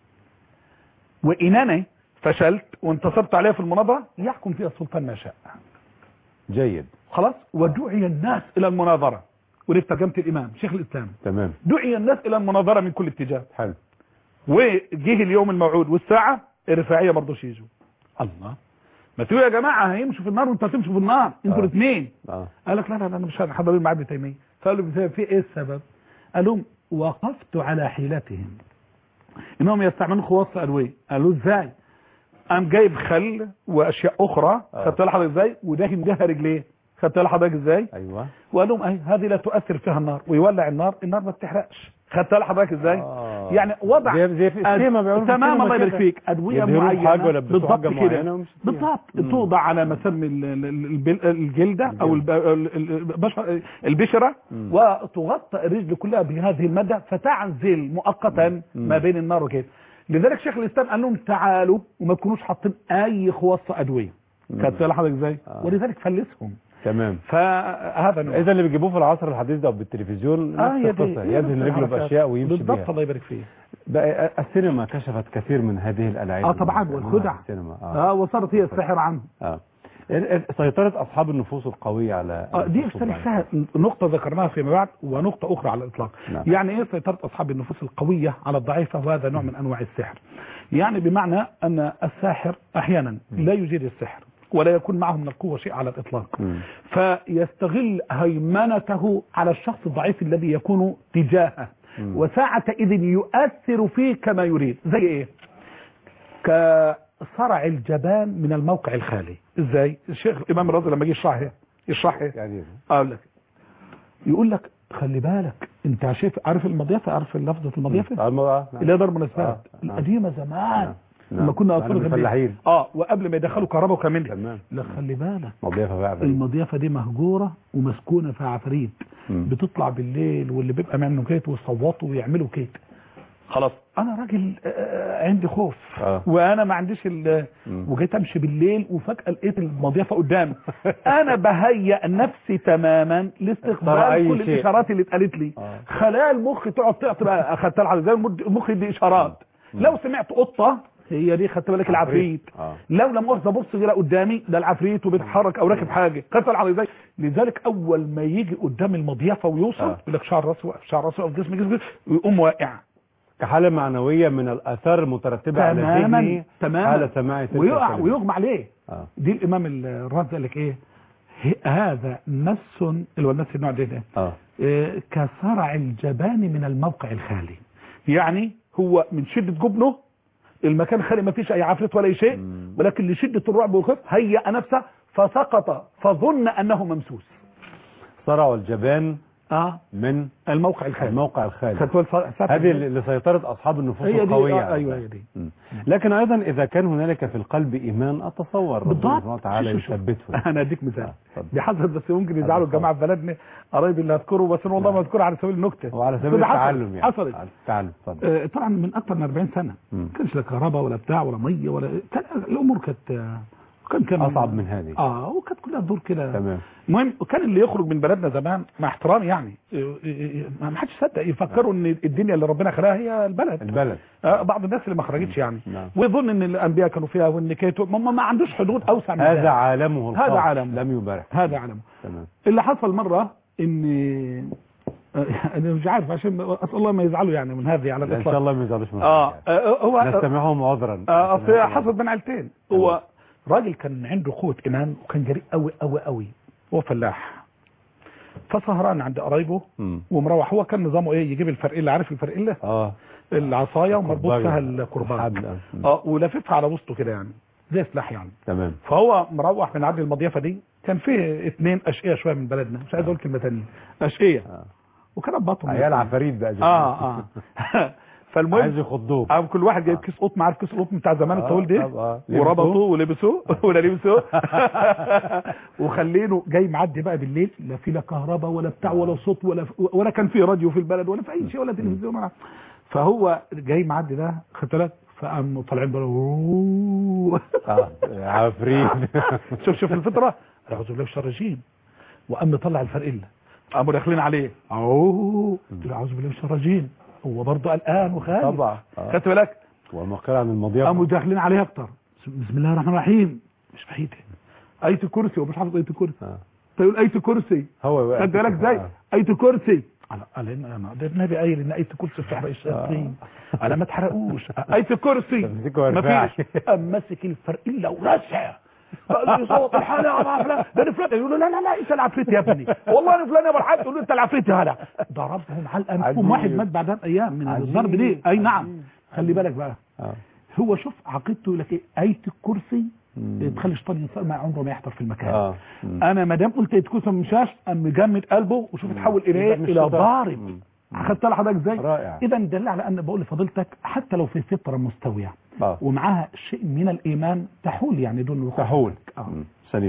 [SPEAKER 2] وان انا فشلت وانتصرت عليه في المناظره يحكم فيها السلطان ما شاء
[SPEAKER 1] جيد
[SPEAKER 2] خلاص ودعي الناس الى المناظره ودي في ترجمه الامام شيخ الاسلام
[SPEAKER 1] تمام
[SPEAKER 2] دعي الناس الى المناظره من كل اتجاه
[SPEAKER 1] حلو
[SPEAKER 2] وجه اليوم الموعود والساعه الرفاعيه ما رضوش يجوا الله ما تقولوا يا جماعه هيمشوا في النار وانتوا هتمشوا في النار انتوا
[SPEAKER 1] آه.
[SPEAKER 2] الاثنين
[SPEAKER 1] اه
[SPEAKER 2] قال لك لا لا لا انا مش حاضرين مع ابن تيميه فقالوا ابن تيميه في ايه السبب؟ قال لهم وقفت على حيلتهم انهم يستعملون خواص ادويه قالوا ازاي؟ قام جايب خل واشياء اخرى
[SPEAKER 1] آه.
[SPEAKER 2] خدت بالك حضرتك ازاي؟ ودهن بها رجليه خدت بالك حضرتك ازاي؟
[SPEAKER 1] ايوه
[SPEAKER 2] وقال لهم اهي هذه لا تؤثر فيها النار ويولع النار النار ما بتحرقش خدت بالك حضرتك ازاي؟
[SPEAKER 1] آه.
[SPEAKER 2] يعني وضع
[SPEAKER 1] زي زي في السينما بيعملوا في
[SPEAKER 2] تمام
[SPEAKER 1] السينما
[SPEAKER 2] الله يبارك
[SPEAKER 1] كده.
[SPEAKER 2] فيك ادويه
[SPEAKER 1] يدهنوا
[SPEAKER 2] معينه
[SPEAKER 1] حاجة ويلبسوا
[SPEAKER 2] بالضبط
[SPEAKER 1] حاجة
[SPEAKER 2] كده
[SPEAKER 1] معينة ويمشوا فيها.
[SPEAKER 2] بالضبط
[SPEAKER 1] مم.
[SPEAKER 2] توضع على مسام ال- ال- ال- البل- الجلده او الب- ال- ال- البشر- البشره
[SPEAKER 1] مم.
[SPEAKER 2] وتغطى الرجل كلها بهذه الماده فتعزل مؤقتا
[SPEAKER 1] مم.
[SPEAKER 2] ما بين النار وكده لذلك شيخ الاسلام قال لهم تعالوا وما تكونوش حاطين اي خواص ادويه
[SPEAKER 1] مم.
[SPEAKER 2] خدت بالك حضرتك ازاي؟
[SPEAKER 1] آه.
[SPEAKER 2] ولذلك فلسهم
[SPEAKER 1] تمام
[SPEAKER 2] فهذا نوع.
[SPEAKER 1] اذا اللي بيجيبوه في العصر الحديث ده بالتلفزيون
[SPEAKER 2] اه
[SPEAKER 1] نفس
[SPEAKER 2] يا دي
[SPEAKER 1] القصه يدهن رجله باشياء ويمشي
[SPEAKER 2] بالضبط
[SPEAKER 1] بيها
[SPEAKER 2] الله يبارك فيه
[SPEAKER 1] بقى السينما كشفت كثير من هذه الالعاب
[SPEAKER 2] اه طبعا
[SPEAKER 1] اللي
[SPEAKER 2] والخدع
[SPEAKER 1] بيعملوها في السينما اه
[SPEAKER 2] اه وصارت هي السحر عنه
[SPEAKER 1] اه ال- ال- سيطرة أصحاب النفوس القوية على
[SPEAKER 2] آه، دي
[SPEAKER 1] النفوس
[SPEAKER 2] يختلف
[SPEAKER 1] الضعيفة.
[SPEAKER 2] فيها نقطة ذكرناها فيما بعد ونقطة أخرى على الإطلاق
[SPEAKER 1] نعم.
[SPEAKER 2] يعني إيه سيطرة أصحاب النفوس القوية على الضعيفة وهذا نوع من أنواع السحر يعني بمعنى أن الساحر أحيانا لا يجيد السحر ولا يكون معه من القوة شيء على الإطلاق
[SPEAKER 1] مم.
[SPEAKER 2] فيستغل هيمنته على الشخص الضعيف الذي يكون تجاهه
[SPEAKER 1] مم.
[SPEAKER 2] وساعة إذ يؤثر فيه كما يريد زي إيه كصرع الجبان من الموقع الخالي ازاي الشيخ الامام الرازي لما جه يشرح يشرح إيه؟
[SPEAKER 1] يعني
[SPEAKER 2] اقول لك يقول لك خلي بالك انت شايف عارف المضيافه عارف لفظه المضيافه
[SPEAKER 1] آه، المرأة
[SPEAKER 2] اللي هي دار مناسبات
[SPEAKER 1] آه، آه.
[SPEAKER 2] القديمه زمان
[SPEAKER 1] نعم.
[SPEAKER 2] لما كنا
[SPEAKER 1] إحنا
[SPEAKER 2] اطفال غنيين.
[SPEAKER 1] فلاحين
[SPEAKER 2] اه وقبل ما يدخلوا كهرباء وكمان
[SPEAKER 1] تمام
[SPEAKER 2] لا خلي بالك
[SPEAKER 1] مضيافة بقى عفريت.
[SPEAKER 2] المضيافه دي مهجوره ومسكونه في عفاريت
[SPEAKER 1] مم.
[SPEAKER 2] بتطلع بالليل واللي بيبقى منه كيت ويصوتوا ويعملوا كيت خلاص انا راجل آه، عندي خوف
[SPEAKER 1] آه.
[SPEAKER 2] وانا ما عنديش ال
[SPEAKER 1] مم.
[SPEAKER 2] وجيت امشي بالليل وفجاه لقيت المضيافه قدامي انا بهيئ نفسي تماما
[SPEAKER 1] اختار
[SPEAKER 2] لاستقبال
[SPEAKER 1] أي
[SPEAKER 2] كل
[SPEAKER 1] شيء.
[SPEAKER 2] الاشارات اللي اتقالت لي
[SPEAKER 1] آه.
[SPEAKER 2] خلايا المخ تقعد تعطي بقى اخدت على زي المد- المخ يدي اشارات لو سمعت قطه هي دي خدت بالك العفريت
[SPEAKER 1] آه.
[SPEAKER 2] لو لم مؤاخذه بص كده قدامي ده العفريت وبيتحرك او راكب حاجه خدت على ازاي لذلك اول ما يجي قدام المضيافه ويوصل
[SPEAKER 1] آه.
[SPEAKER 2] يقول لك شعر راسه واقف شعر راسه واقف جسم جسم ويقوم واقع
[SPEAKER 1] كحالة معنوية من الآثار المترتبة على
[SPEAKER 2] تماما
[SPEAKER 1] ذهنه
[SPEAKER 2] تماما
[SPEAKER 1] حال سماع تلك
[SPEAKER 2] ويقع
[SPEAKER 1] الكلمات.
[SPEAKER 2] ويغمى عليه
[SPEAKER 1] آه.
[SPEAKER 2] دي الامام الرازي قال لك ايه ه- هذا مس اللي هو المس النوع ده, ده
[SPEAKER 1] اه
[SPEAKER 2] إيه، كصرع الجبان من الموقع الخالي يعني هو من شدة جبنه المكان خالي ما فيش اي عفريت ولا اي شيء
[SPEAKER 1] مم.
[SPEAKER 2] ولكن لشدة الرعب والخوف هيأ نفسه فسقط فظن انه ممسوس
[SPEAKER 1] صرع الجبان
[SPEAKER 2] اه
[SPEAKER 1] من
[SPEAKER 2] الموقع الخالي
[SPEAKER 1] الموقع الخالي
[SPEAKER 2] خدت بالك صار-
[SPEAKER 1] هذه لسيطرة أصحاب النفوس
[SPEAKER 2] هي دي
[SPEAKER 1] القوية
[SPEAKER 2] آه
[SPEAKER 1] على
[SPEAKER 2] ايوه
[SPEAKER 1] ذلك.
[SPEAKER 2] هي دي
[SPEAKER 1] مم. لكن أيضا إذا كان هنالك في القلب إيمان أتصور ربنا
[SPEAKER 2] بالضبط
[SPEAKER 1] سبحانه وتعالى
[SPEAKER 2] شوف- شوف.
[SPEAKER 1] يثبته
[SPEAKER 2] انا اديك مثال
[SPEAKER 1] آه، اتفضل.
[SPEAKER 2] دي حصلت بس ممكن يزعلوا
[SPEAKER 1] اتفضل.
[SPEAKER 2] الجماعه في بلدنا قرايبي اللي هذكره بس انا والله ما
[SPEAKER 1] نعم.
[SPEAKER 2] اذكرها على سبيل النكته
[SPEAKER 1] وعلى سبيل
[SPEAKER 2] بس حصلت-
[SPEAKER 1] التعلم يعني
[SPEAKER 2] حصلت
[SPEAKER 1] على التعلم اتفضل
[SPEAKER 2] آه، طبعا من اكثر من 40 سنه
[SPEAKER 1] مم.
[SPEAKER 2] ما كانش لا كهرباء ولا بتاع ولا ميه ولا كان الامور كانت آه، كان كان
[SPEAKER 1] أصعب من هذه
[SPEAKER 2] اه وكانت كلها تدور كده
[SPEAKER 1] تمام
[SPEAKER 2] المهم وكان اللي يخرج من بلدنا زمان مع احترامي يعني آه، آه، آه، ما حدش صدق يفكروا ان الدنيا اللي ربنا خلقها هي البلد
[SPEAKER 1] البلد
[SPEAKER 2] آه، بعض الناس اللي ما خرجتش يعني
[SPEAKER 1] نعم
[SPEAKER 2] ويظن ان الانبياء كانوا فيها وان كيتو هم ما عندوش حدود اوسع من
[SPEAKER 1] هذا
[SPEAKER 2] ذلك.
[SPEAKER 1] عالمه الخاص
[SPEAKER 2] هذا عالمه.
[SPEAKER 1] لم يبارك
[SPEAKER 2] هذا علمه
[SPEAKER 1] تمام
[SPEAKER 2] اللي حصل مرة ان انا مش عارف عشان اسال الله ما يزعلوا يعني من هذه على
[SPEAKER 1] لا، ان
[SPEAKER 2] الاطلاق
[SPEAKER 1] شاء الله ما يزعلوش من
[SPEAKER 2] اه
[SPEAKER 1] حاجة.
[SPEAKER 2] آه، هو
[SPEAKER 1] نستمعهم عذرا
[SPEAKER 2] آه، اصل حصلت بين عيلتين هو راجل كان عنده قوه ايمان وكان جريء قوي قوي قوي هو فلاح فسهران عند قرايبه
[SPEAKER 1] مم.
[SPEAKER 2] ومروح هو كان نظامه ايه يجيب الفرقله عارف الفرقله
[SPEAKER 1] اه
[SPEAKER 2] العصايه ومربوط
[SPEAKER 1] كرباج.
[SPEAKER 2] فيها الكرباج
[SPEAKER 1] الحبل، آه. مم.
[SPEAKER 2] اه ولاففها على وسطه كده يعني زي سلاح يعني
[SPEAKER 1] تمام
[SPEAKER 2] فهو مروح من عند المضيفه دي كان فيه اثنين اشقياء شويه من بلدنا مش عايز اقول كلمه ثانيه اشقياء
[SPEAKER 1] آه.
[SPEAKER 2] وكان بطهم
[SPEAKER 1] عيال عفاريت بقى جميل.
[SPEAKER 2] اه اه
[SPEAKER 1] عايز
[SPEAKER 2] فالمهم
[SPEAKER 1] يخضوه
[SPEAKER 2] أو كل واحد جايب كيس قطن عارف كيس القطن بتاع زمان
[SPEAKER 1] آه،
[SPEAKER 2] الطويل ده
[SPEAKER 1] طب آه.
[SPEAKER 2] وربطوه ولبسوه ولا لبسوه وخلينه جاي معدي بقى بالليل لا في لا كهرباء ولا بتاع ولا صوت ولا ولا كان في راديو في البلد ولا في اي شيء ولا تلفزيون ولا فهو جاي معدي ده خدت بالك فقام طالعين بقى
[SPEAKER 1] اه عفريت
[SPEAKER 2] شوف شوف الفطره اعوذ بالله من الشر الرجيم وقام مطلع الفرقله قاموا داخلين عليه اوه قلت له اعوذ بالله من الشر الرجيم هو برضه قلقان وخايف
[SPEAKER 1] طبعا آه.
[SPEAKER 2] خدت بالك
[SPEAKER 1] والمقال عن المضيفه
[SPEAKER 2] قاموا داخلين عليه اكتر بسم الله الرحمن الرحيم مش بعيد آية الكرسي ومش حافظ آية الكرسي
[SPEAKER 1] آه.
[SPEAKER 2] فيقول آية الكرسي
[SPEAKER 1] هو بقى
[SPEAKER 2] خد بالك ازاي
[SPEAKER 1] آه.
[SPEAKER 2] آية الكرسي قال قال إن انا ده النبي قايل ان آية الكرسي بتحرق الشياطين انا ما تحرقوش آية الكرسي
[SPEAKER 1] تمسكه وارفعي.
[SPEAKER 2] مفيش قام ماسك الفرقله وراسها قال لي صوت الحالة يا أبو فلان ده انا فلان يقول له لا لا لا انت العفريت يا ابني والله انا فلان يا ابو الحاج يقول له انت العفريت يا هلا ضربهم علقه
[SPEAKER 1] عجيب.
[SPEAKER 2] مفهوم واحد مات بعدها ايام من
[SPEAKER 1] عجيب.
[SPEAKER 2] الضرب دي اي نعم
[SPEAKER 1] عجيب.
[SPEAKER 2] خلي بالك بقى
[SPEAKER 1] آه.
[SPEAKER 2] هو شوف عقيدته يقول لك ايه آية الكرسي
[SPEAKER 1] مم.
[SPEAKER 2] تخلي الشيطان ينصر ما عمره ما يحضر في المكان
[SPEAKER 1] اه مم.
[SPEAKER 2] انا ما دام قلت آية الكرسي ما مشاش قام مجمد قلبه وشوف اتحول الى ايه
[SPEAKER 1] ده مش
[SPEAKER 2] الى
[SPEAKER 1] شيطان.
[SPEAKER 2] ضارب
[SPEAKER 1] مم.
[SPEAKER 2] اخدت لحضرتك ازاي
[SPEAKER 1] رائع.
[SPEAKER 2] اذا دل على ان بقول لفضيلتك حتى لو في فطره مستويه
[SPEAKER 1] آه.
[SPEAKER 2] ومعاها شيء من الايمان تحول يعني دون الوقوع
[SPEAKER 1] تحول
[SPEAKER 2] آه.
[SPEAKER 1] مم. سليم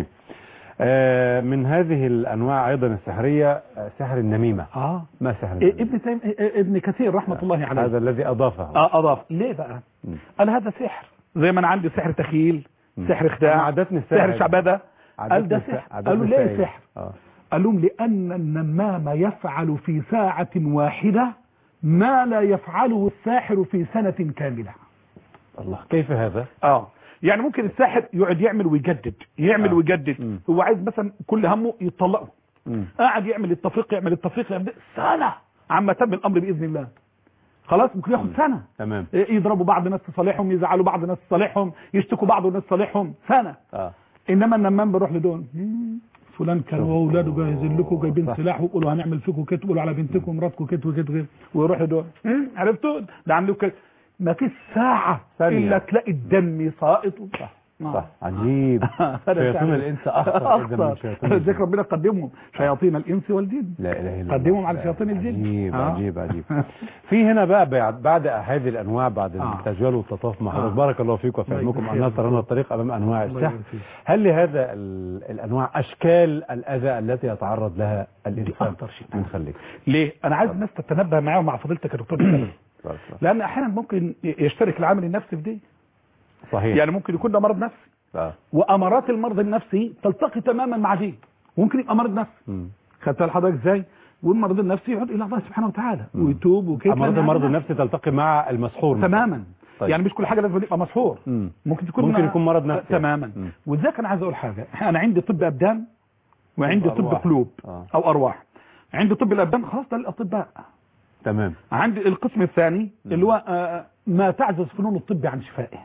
[SPEAKER 1] آه من هذه الانواع ايضا السحريه آه، سحر النميمه
[SPEAKER 2] اه
[SPEAKER 1] ما سحر
[SPEAKER 2] إيه
[SPEAKER 1] النميمه
[SPEAKER 2] ابن تيم... إيه ابن كثير رحمه الله عليه
[SPEAKER 1] هذا الذي اضافه
[SPEAKER 2] اه اضاف ليه بقى
[SPEAKER 1] مم.
[SPEAKER 2] قال هذا سحر زي ما انا عندي سحر تخيل
[SPEAKER 1] مم.
[SPEAKER 2] سحر
[SPEAKER 1] أنا
[SPEAKER 2] خداع
[SPEAKER 1] عادتني السحر.
[SPEAKER 2] سحر شعبذه قال ده
[SPEAKER 1] عادتني
[SPEAKER 2] سحر
[SPEAKER 1] عادتني
[SPEAKER 2] قالوا ليه
[SPEAKER 1] سائل.
[SPEAKER 2] سحر
[SPEAKER 1] اه
[SPEAKER 2] قال لهم لأن النمام يفعل في ساعة واحدة ما لا يفعله الساحر في سنة كاملة
[SPEAKER 1] الله كيف هذا
[SPEAKER 2] اه يعني ممكن الساحر يقعد يعمل ويجدد يعمل
[SPEAKER 1] آه.
[SPEAKER 2] ويجدد
[SPEAKER 1] مم.
[SPEAKER 2] هو عايز مثلا كل همه يطلقه
[SPEAKER 1] مم.
[SPEAKER 2] قاعد يعمل التفريق يعمل التفريق يعمل سنة عما تم الأمر بإذن الله خلاص ممكن ياخد سنة
[SPEAKER 1] تمام
[SPEAKER 2] إيه، يضربوا بعض ناس تصالحهم يزعلوا بعض ناس تصالحهم يشتكوا بعض ناس تصالحهم سنة
[SPEAKER 1] اه
[SPEAKER 2] انما النمام بيروح لدول مم، فلان كان
[SPEAKER 1] شوف.
[SPEAKER 2] واولاده جاهزين لكم جايبين
[SPEAKER 1] صح.
[SPEAKER 2] سلاح ويقولوا هنعمل فيكم كده ويقولوا على بنتكم ومراتكم كده وكده وكده ويروح لدول مم، عرفتوا ده عاملين كده ما فيش ساعة
[SPEAKER 1] ثانية.
[SPEAKER 2] الا تلاقي الدم ساقط
[SPEAKER 1] صح
[SPEAKER 2] آه.
[SPEAKER 1] صح عجيب
[SPEAKER 2] هذا
[SPEAKER 1] شياطين
[SPEAKER 2] سحر.
[SPEAKER 1] الانس اخطر اذا من شياطين
[SPEAKER 2] ذكر
[SPEAKER 1] الجن.
[SPEAKER 2] ربنا قدمهم شياطين الانس والجن
[SPEAKER 1] لا اله الا الله
[SPEAKER 2] قدمهم على
[SPEAKER 1] لا،
[SPEAKER 2] شياطين الجن.
[SPEAKER 1] عجيب
[SPEAKER 2] آه.
[SPEAKER 1] عجيب عجيب في هنا بقى بعد, بعد هذه الانواع بعد
[SPEAKER 2] آه.
[SPEAKER 1] التجوال والتطاف مع حضرتك
[SPEAKER 2] آه.
[SPEAKER 1] بارك الله فيكم وفي
[SPEAKER 2] الله
[SPEAKER 1] علمكم
[SPEAKER 2] يجزيك
[SPEAKER 1] اننا
[SPEAKER 2] خير.
[SPEAKER 1] ترون الطريق امام انواع
[SPEAKER 2] الله
[SPEAKER 1] السحر
[SPEAKER 2] يبارك فيك.
[SPEAKER 1] هل لهذا ال- الانواع اشكال الاذى التي يتعرض لها الانسان
[SPEAKER 2] أخطر شيء.
[SPEAKER 1] من خليك
[SPEAKER 2] ليه انا عايز الناس تتنبه معايا ومع فضيلتك يا دكتور بسلام.
[SPEAKER 1] بارك الله.
[SPEAKER 2] لان احيانا ممكن يشترك العامل النفسي في دي
[SPEAKER 1] صحيح
[SPEAKER 2] يعني ممكن يكون ده مرض نفسي
[SPEAKER 1] آه.
[SPEAKER 2] وامارات المرض النفسي تلتقي تماما مع دي ممكن يبقى مرض نفسي
[SPEAKER 1] مم.
[SPEAKER 2] خدت بالك حضرتك ازاي والمرض النفسي يعود الى الله سبحانه وتعالى ويتوب وكده
[SPEAKER 1] امراض
[SPEAKER 2] لأن
[SPEAKER 1] المرض
[SPEAKER 2] هذا-
[SPEAKER 1] النفسي تلتقي مع المسحور مثلاً.
[SPEAKER 2] تماما
[SPEAKER 1] طيب.
[SPEAKER 2] يعني مش كل حاجه لازم يبقى مسحور
[SPEAKER 1] مم.
[SPEAKER 2] ممكن تكون
[SPEAKER 1] ممكن يكون مرض نفسي.
[SPEAKER 2] آه، تماما
[SPEAKER 1] مم.
[SPEAKER 2] وذاك انا عايز اقول حاجه انا عندي طب ابدان وعندي طب
[SPEAKER 1] أرواح.
[SPEAKER 2] قلوب
[SPEAKER 1] آه.
[SPEAKER 2] او ارواح عندي طب الابدان خلاص ده الاطباء
[SPEAKER 1] تمام
[SPEAKER 2] عندي القسم الثاني اللي هو آه، ما تعجز فنون الطب عن شفائه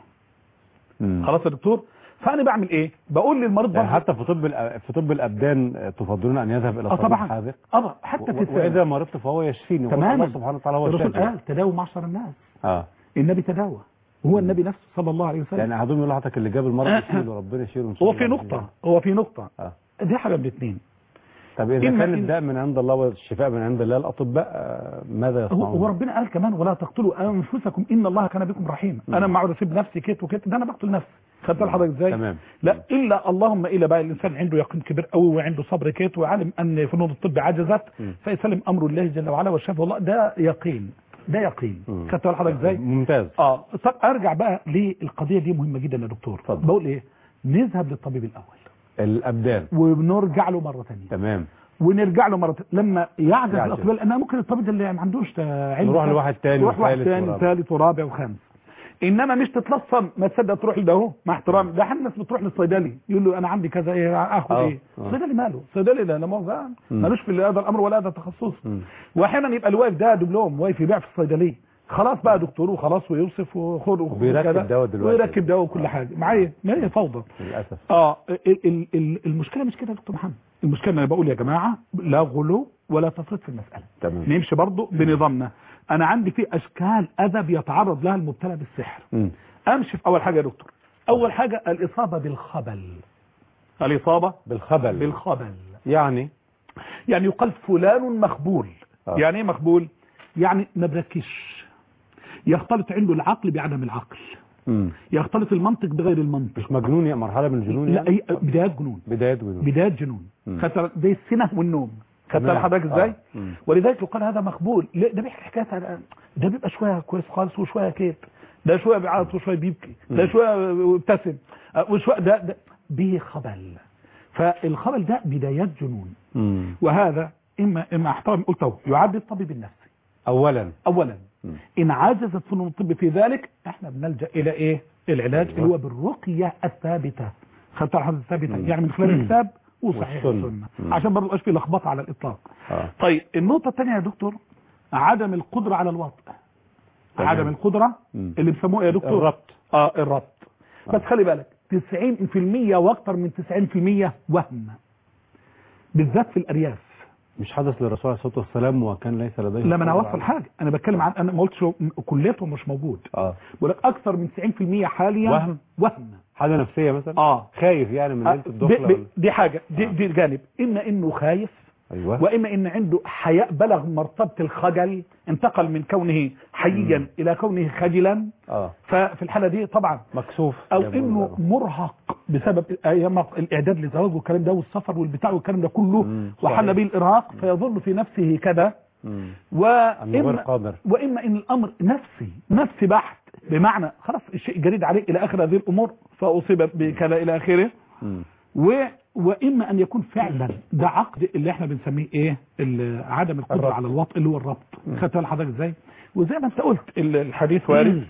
[SPEAKER 1] مم.
[SPEAKER 2] خلاص يا دكتور فانا بعمل ايه بقول للمريض
[SPEAKER 1] يعني
[SPEAKER 2] برضه-
[SPEAKER 1] حتى في طب الأ- في طب الابدان آه، تفضلون ان يذهب الى
[SPEAKER 2] اه
[SPEAKER 1] طبيب
[SPEAKER 2] طبعا
[SPEAKER 1] حاذق
[SPEAKER 2] اه حتى في
[SPEAKER 1] و-
[SPEAKER 2] الثاني
[SPEAKER 1] واذا مرضت فهو يشفيني
[SPEAKER 2] تماما
[SPEAKER 1] الله سبحانه وتعالى هو
[SPEAKER 2] الرسول
[SPEAKER 1] الشافي
[SPEAKER 2] قال تداووا معشر الناس
[SPEAKER 1] اه
[SPEAKER 2] النبي تداوى وهو النبي نفسه صلى الله عليه وسلم
[SPEAKER 1] يعني احدهم يقول لحضرتك اللي جاب المرض يشيله ربنا يشيله ان شاء
[SPEAKER 2] هو
[SPEAKER 1] الله
[SPEAKER 2] في نقطة هو في نقطة
[SPEAKER 1] اه
[SPEAKER 2] دي حاجة من الاثنين
[SPEAKER 1] طب اذا
[SPEAKER 2] إما
[SPEAKER 1] كان
[SPEAKER 2] إن-
[SPEAKER 1] الداء من عند الله والشفاء من عند الله الاطباء آه، ماذا
[SPEAKER 2] هو,
[SPEAKER 1] يصنعون
[SPEAKER 2] هو ربنا قال كمان ولا تقتلوا انفسكم ان الله كان بكم رحيما انا ما اقعد اسيب نفسي كده وكده ده انا بقتل نفسي خدت بالك حضرتك ازاي
[SPEAKER 1] تمام.
[SPEAKER 2] لا الا اللهم الا بقى الانسان عنده يقين كبير قوي وعنده صبر كده وعالم ان فنون الطب عجزت
[SPEAKER 1] مم.
[SPEAKER 2] فيسلم امر الله جل وعلا والشفاء والله ده يقين ده يقين
[SPEAKER 1] مم.
[SPEAKER 2] خدت بالك حضرتك ازاي
[SPEAKER 1] ممتاز
[SPEAKER 2] اه طب ارجع بقى للقضيه دي مهمه جدا يا دكتور
[SPEAKER 1] اتفضل.
[SPEAKER 2] بقول ايه نذهب للطبيب الاول
[SPEAKER 1] الابدان
[SPEAKER 2] ونرجع له مره ثانيه
[SPEAKER 1] تمام
[SPEAKER 2] ونرجع له مره لما يعجز
[SPEAKER 1] يعجز.
[SPEAKER 2] الاطباء لان ممكن الطبيب اللي ما عندوش علم
[SPEAKER 1] نروح لواحد تاني
[SPEAKER 2] نروح واحد
[SPEAKER 1] وثالث
[SPEAKER 2] تاني
[SPEAKER 1] ورابع.
[SPEAKER 2] وثالث ورابع وخامس انما مش تتلصم ما تصدق تروح لده اهو مع احترامي ده احيانا الناس بتروح للصيدلي يقول له انا عندي كذا ايه اخد
[SPEAKER 1] آه.
[SPEAKER 2] ايه
[SPEAKER 1] آه.
[SPEAKER 2] الصيدلي ماله الصيدلي ده لا مؤاخذه
[SPEAKER 1] مم.
[SPEAKER 2] مالوش في هذا الامر ولا هذا التخصص
[SPEAKER 1] مم.
[SPEAKER 2] واحيانا يبقى الواقف ده دبلوم واقف يبيع في الصيدليه خلاص بقى دكتور وخلاص ويوصف وخد
[SPEAKER 1] وبيركب
[SPEAKER 2] وكذا،
[SPEAKER 1] دواء دلوقتي.
[SPEAKER 2] ويركب دواء وكل حاجه معايا ما هي فوضى
[SPEAKER 1] للاسف
[SPEAKER 2] اه ال- ال- ال- المشكله مش كده يا دكتور محمد المشكله انا بقول يا جماعه لا غلو ولا تفريط في المساله
[SPEAKER 1] تمام
[SPEAKER 2] نمشي برضو بنظامنا انا عندي في اشكال اذى بيتعرض لها المبتلى بالسحر
[SPEAKER 1] مم.
[SPEAKER 2] امشي في اول حاجه يا دكتور اول حاجه الاصابه بالخبل الاصابه
[SPEAKER 1] بالخبل
[SPEAKER 2] بالخبل
[SPEAKER 1] يعني
[SPEAKER 2] يعني يقال فلان مخبول
[SPEAKER 1] آه.
[SPEAKER 2] يعني ايه مخبول يعني ما بركش يختلط عنده العقل بعدم العقل
[SPEAKER 1] مم.
[SPEAKER 2] يختلط المنطق بغير المنطق
[SPEAKER 1] مش مجنون يا مرحله من الجنون
[SPEAKER 2] لا
[SPEAKER 1] يعني
[SPEAKER 2] هي بدايات جنون
[SPEAKER 1] بداية جنون
[SPEAKER 2] بدايات جنون
[SPEAKER 1] مم.
[SPEAKER 2] خدت زي السنه والنوم خدت
[SPEAKER 1] تمام.
[SPEAKER 2] حضرتك ازاي
[SPEAKER 1] آه. مم.
[SPEAKER 2] ولذلك يقال هذا مخبول لا ده بيحكي حكايه عن- ده بيبقى شويه كويس خالص وشويه كيف ده شويه بيعيط وشويه بيبكي ده
[SPEAKER 1] مم.
[SPEAKER 2] شويه بيبتسم آه، وشويه ده, ده به خبل فالخبل ده بدايات جنون
[SPEAKER 1] مم.
[SPEAKER 2] وهذا اما اما احترم قلت اهو يعد الطبيب النفسي
[SPEAKER 1] اولا
[SPEAKER 2] اولا
[SPEAKER 1] مم.
[SPEAKER 2] ان عجزت فنون الطب في ذلك احنا بنلجا الى ايه العلاج
[SPEAKER 1] أيوة.
[SPEAKER 2] اللي هو بالرقيه الثابته خدت الحمد الثابته
[SPEAKER 1] مم.
[SPEAKER 2] يعني من خلال الكتاب وصحيح
[SPEAKER 1] والسنة.
[SPEAKER 2] السنه
[SPEAKER 1] مم.
[SPEAKER 2] عشان برضه مبقاش في لخبطه على الاطلاق
[SPEAKER 1] آه.
[SPEAKER 2] طيب النقطه الثانيه يا دكتور عدم القدره على الوطء
[SPEAKER 1] تمام.
[SPEAKER 2] عدم القدره
[SPEAKER 1] مم.
[SPEAKER 2] اللي بيسموه إيه يا دكتور
[SPEAKER 1] الربط
[SPEAKER 2] اه الربط بس
[SPEAKER 1] آه.
[SPEAKER 2] خلي بالك 90% واكثر من 90% وهم بالذات في الارياف
[SPEAKER 1] مش حدث للرسول عليه الصلاه والسلام وكان ليس لديه
[SPEAKER 2] لا ما انا
[SPEAKER 1] قدرة
[SPEAKER 2] اوصل
[SPEAKER 1] على-
[SPEAKER 2] حاجه انا بتكلم عن انا ما قلتش هو- كليتهم مش موجود
[SPEAKER 1] اه
[SPEAKER 2] بقول لك اكثر من 90% حاليا
[SPEAKER 1] وهم؟
[SPEAKER 2] وهم
[SPEAKER 1] حاجه نفسيه مثلا
[SPEAKER 2] اه
[SPEAKER 1] خايف يعني من
[SPEAKER 2] آه،
[SPEAKER 1] ليله
[SPEAKER 2] دي,
[SPEAKER 1] الدخله
[SPEAKER 2] دي,
[SPEAKER 1] ولا-
[SPEAKER 2] دي حاجه دي,
[SPEAKER 1] آه.
[SPEAKER 2] دي جانب اما انه خايف
[SPEAKER 1] ايوه
[SPEAKER 2] واما ان عنده حياء بلغ مرتبه الخجل انتقل من كونه حييا
[SPEAKER 1] مم.
[SPEAKER 2] الى كونه خجلا
[SPEAKER 1] اه
[SPEAKER 2] ففي الحاله دي طبعا
[SPEAKER 1] مكسوف
[SPEAKER 2] او
[SPEAKER 1] زي ما
[SPEAKER 2] انه
[SPEAKER 1] بيقولوا.
[SPEAKER 2] مرهق بسبب ايام الاعداد للزواج والكلام ده والسفر والبتاع والكلام ده كله
[SPEAKER 1] مم.
[SPEAKER 2] وحل
[SPEAKER 1] صحيح.
[SPEAKER 2] به الارهاق فيظن في نفسه كذا
[SPEAKER 1] مم. انه غير
[SPEAKER 2] واما
[SPEAKER 1] قادر
[SPEAKER 2] واما ان الامر نفسي نفسي بحت بمعنى خلاص الشيء جديد عليه الى اخر هذه الامور فاصيب بكذا الى اخره
[SPEAKER 1] مم.
[SPEAKER 2] و واما ان يكون فعلا ده عقد اللي احنا بنسميه ايه ال- عدم القدره
[SPEAKER 1] الربط.
[SPEAKER 2] على الوطء اللي هو الربط
[SPEAKER 1] مم.
[SPEAKER 2] خدت بال حضرتك ازاي وزي ما انت قلت ال- الحديث وارد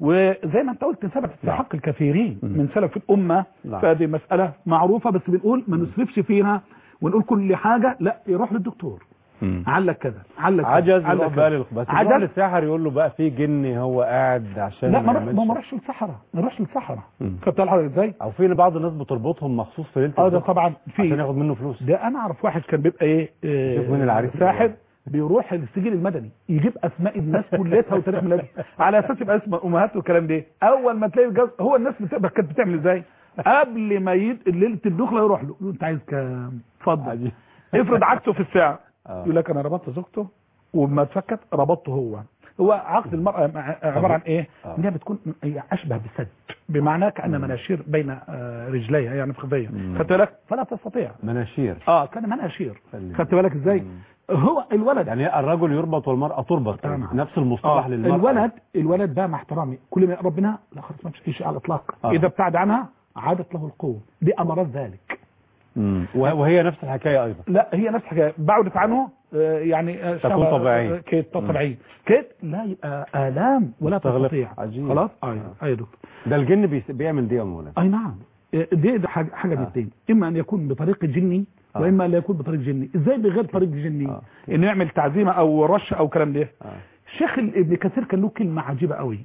[SPEAKER 2] وزي ما انت قلت ثبت في
[SPEAKER 1] نعم.
[SPEAKER 2] حق الكثيرين
[SPEAKER 1] مم.
[SPEAKER 2] من سلف الامه
[SPEAKER 1] نعم.
[SPEAKER 2] فهذه مساله معروفه بس بنقول ما نسرفش فيها ونقول كل حاجه لا يروح للدكتور
[SPEAKER 1] مم.
[SPEAKER 2] علق كذا علق كذا،
[SPEAKER 1] عجز
[SPEAKER 2] علق
[SPEAKER 1] يروح
[SPEAKER 2] كذا.
[SPEAKER 1] بقى للخ- بس
[SPEAKER 2] عجز.
[SPEAKER 1] يروح للساحر يقول له بقى في جن هو قاعد عشان
[SPEAKER 2] لا ما
[SPEAKER 1] ما
[SPEAKER 2] نروح-
[SPEAKER 1] يعملش
[SPEAKER 2] ما نروحش للصحراء ما نروحش للصحراء
[SPEAKER 1] مم.
[SPEAKER 2] خدت بالك حضرتك ازاي؟
[SPEAKER 1] او في بعض الناس بتربطهم مخصوص في ليله
[SPEAKER 2] اه ده
[SPEAKER 1] الدخل
[SPEAKER 2] طبعا
[SPEAKER 1] عشان
[SPEAKER 2] في
[SPEAKER 1] ياخد منه فلوس
[SPEAKER 2] ده انا اعرف واحد كان بيبقى ايه آه،
[SPEAKER 1] شوف مين العريس
[SPEAKER 2] ساحر بيروح للسجل المدني يجيب اسماء الناس كلها وتاريخ ميلادها على اساس يبقى اسم امهات والكلام ده اول ما تلاقي الجواز هو الناس بتبقى كانت بتعمل ازاي قبل ما يد... ليله الدخله يروح له يقول له انت عايز كام اتفضل
[SPEAKER 1] عجيب.
[SPEAKER 2] افرض عكسه في الساعه
[SPEAKER 1] آه.
[SPEAKER 2] يقول لك انا ربطت زوجته وما اتفكت ربطته هو هو عقد المرأة مع- عبارة عن ايه؟
[SPEAKER 1] آه.
[SPEAKER 2] انها بتكون هي اشبه بالسد بمعنى كأن مناشير بين آه، رجليها يعني فخذية
[SPEAKER 1] مم.
[SPEAKER 2] خدت بالك؟ فلا تستطيع
[SPEAKER 1] مناشير
[SPEAKER 2] اه كان مناشير
[SPEAKER 1] خلي-
[SPEAKER 2] خدت بالك ازاي؟
[SPEAKER 1] مم.
[SPEAKER 2] هو الولد
[SPEAKER 1] يعني الرجل يربط والمرأة تربط
[SPEAKER 2] آه، نعم.
[SPEAKER 1] نفس المصطلح
[SPEAKER 2] آه
[SPEAKER 1] للمرأة
[SPEAKER 2] الولد الولد بقى مع احترامي كل ما يقرب منها لا خلاص ما فيش شيء على الاطلاق
[SPEAKER 1] آه.
[SPEAKER 2] اذا ابتعد عنها عادت له القوه دي امارات ذلك
[SPEAKER 1] مم. وه- وهي نفس الحكاية أيضا
[SPEAKER 2] لا هي نفس الحكايه بعدت عنه آه، يعني آه،
[SPEAKER 1] تكون
[SPEAKER 2] شبه-
[SPEAKER 1] طبيعية.
[SPEAKER 2] آه، كيت طبيعيه كيت لا يبقى الام ولا
[SPEAKER 1] مستغلق.
[SPEAKER 2] تستطيع
[SPEAKER 1] عجيب.
[SPEAKER 2] خلاص ايوه
[SPEAKER 1] آه.
[SPEAKER 2] ايوه دكتور
[SPEAKER 1] ده الجن بيس- بيعمل دي يا مولانا
[SPEAKER 2] اي نعم آه، دي ده حاجه حاجه من
[SPEAKER 1] آه.
[SPEAKER 2] الاثنين اما ان يكون بطريق جني
[SPEAKER 1] آه.
[SPEAKER 2] واما ان لا يكون بطريق جني ازاي بغير طريق جني
[SPEAKER 1] آه.
[SPEAKER 2] انه يعمل تعزيمه او رش او كلام ده
[SPEAKER 1] آه.
[SPEAKER 2] الشيخ ابن كثير كان له كلمه عجيبه قوي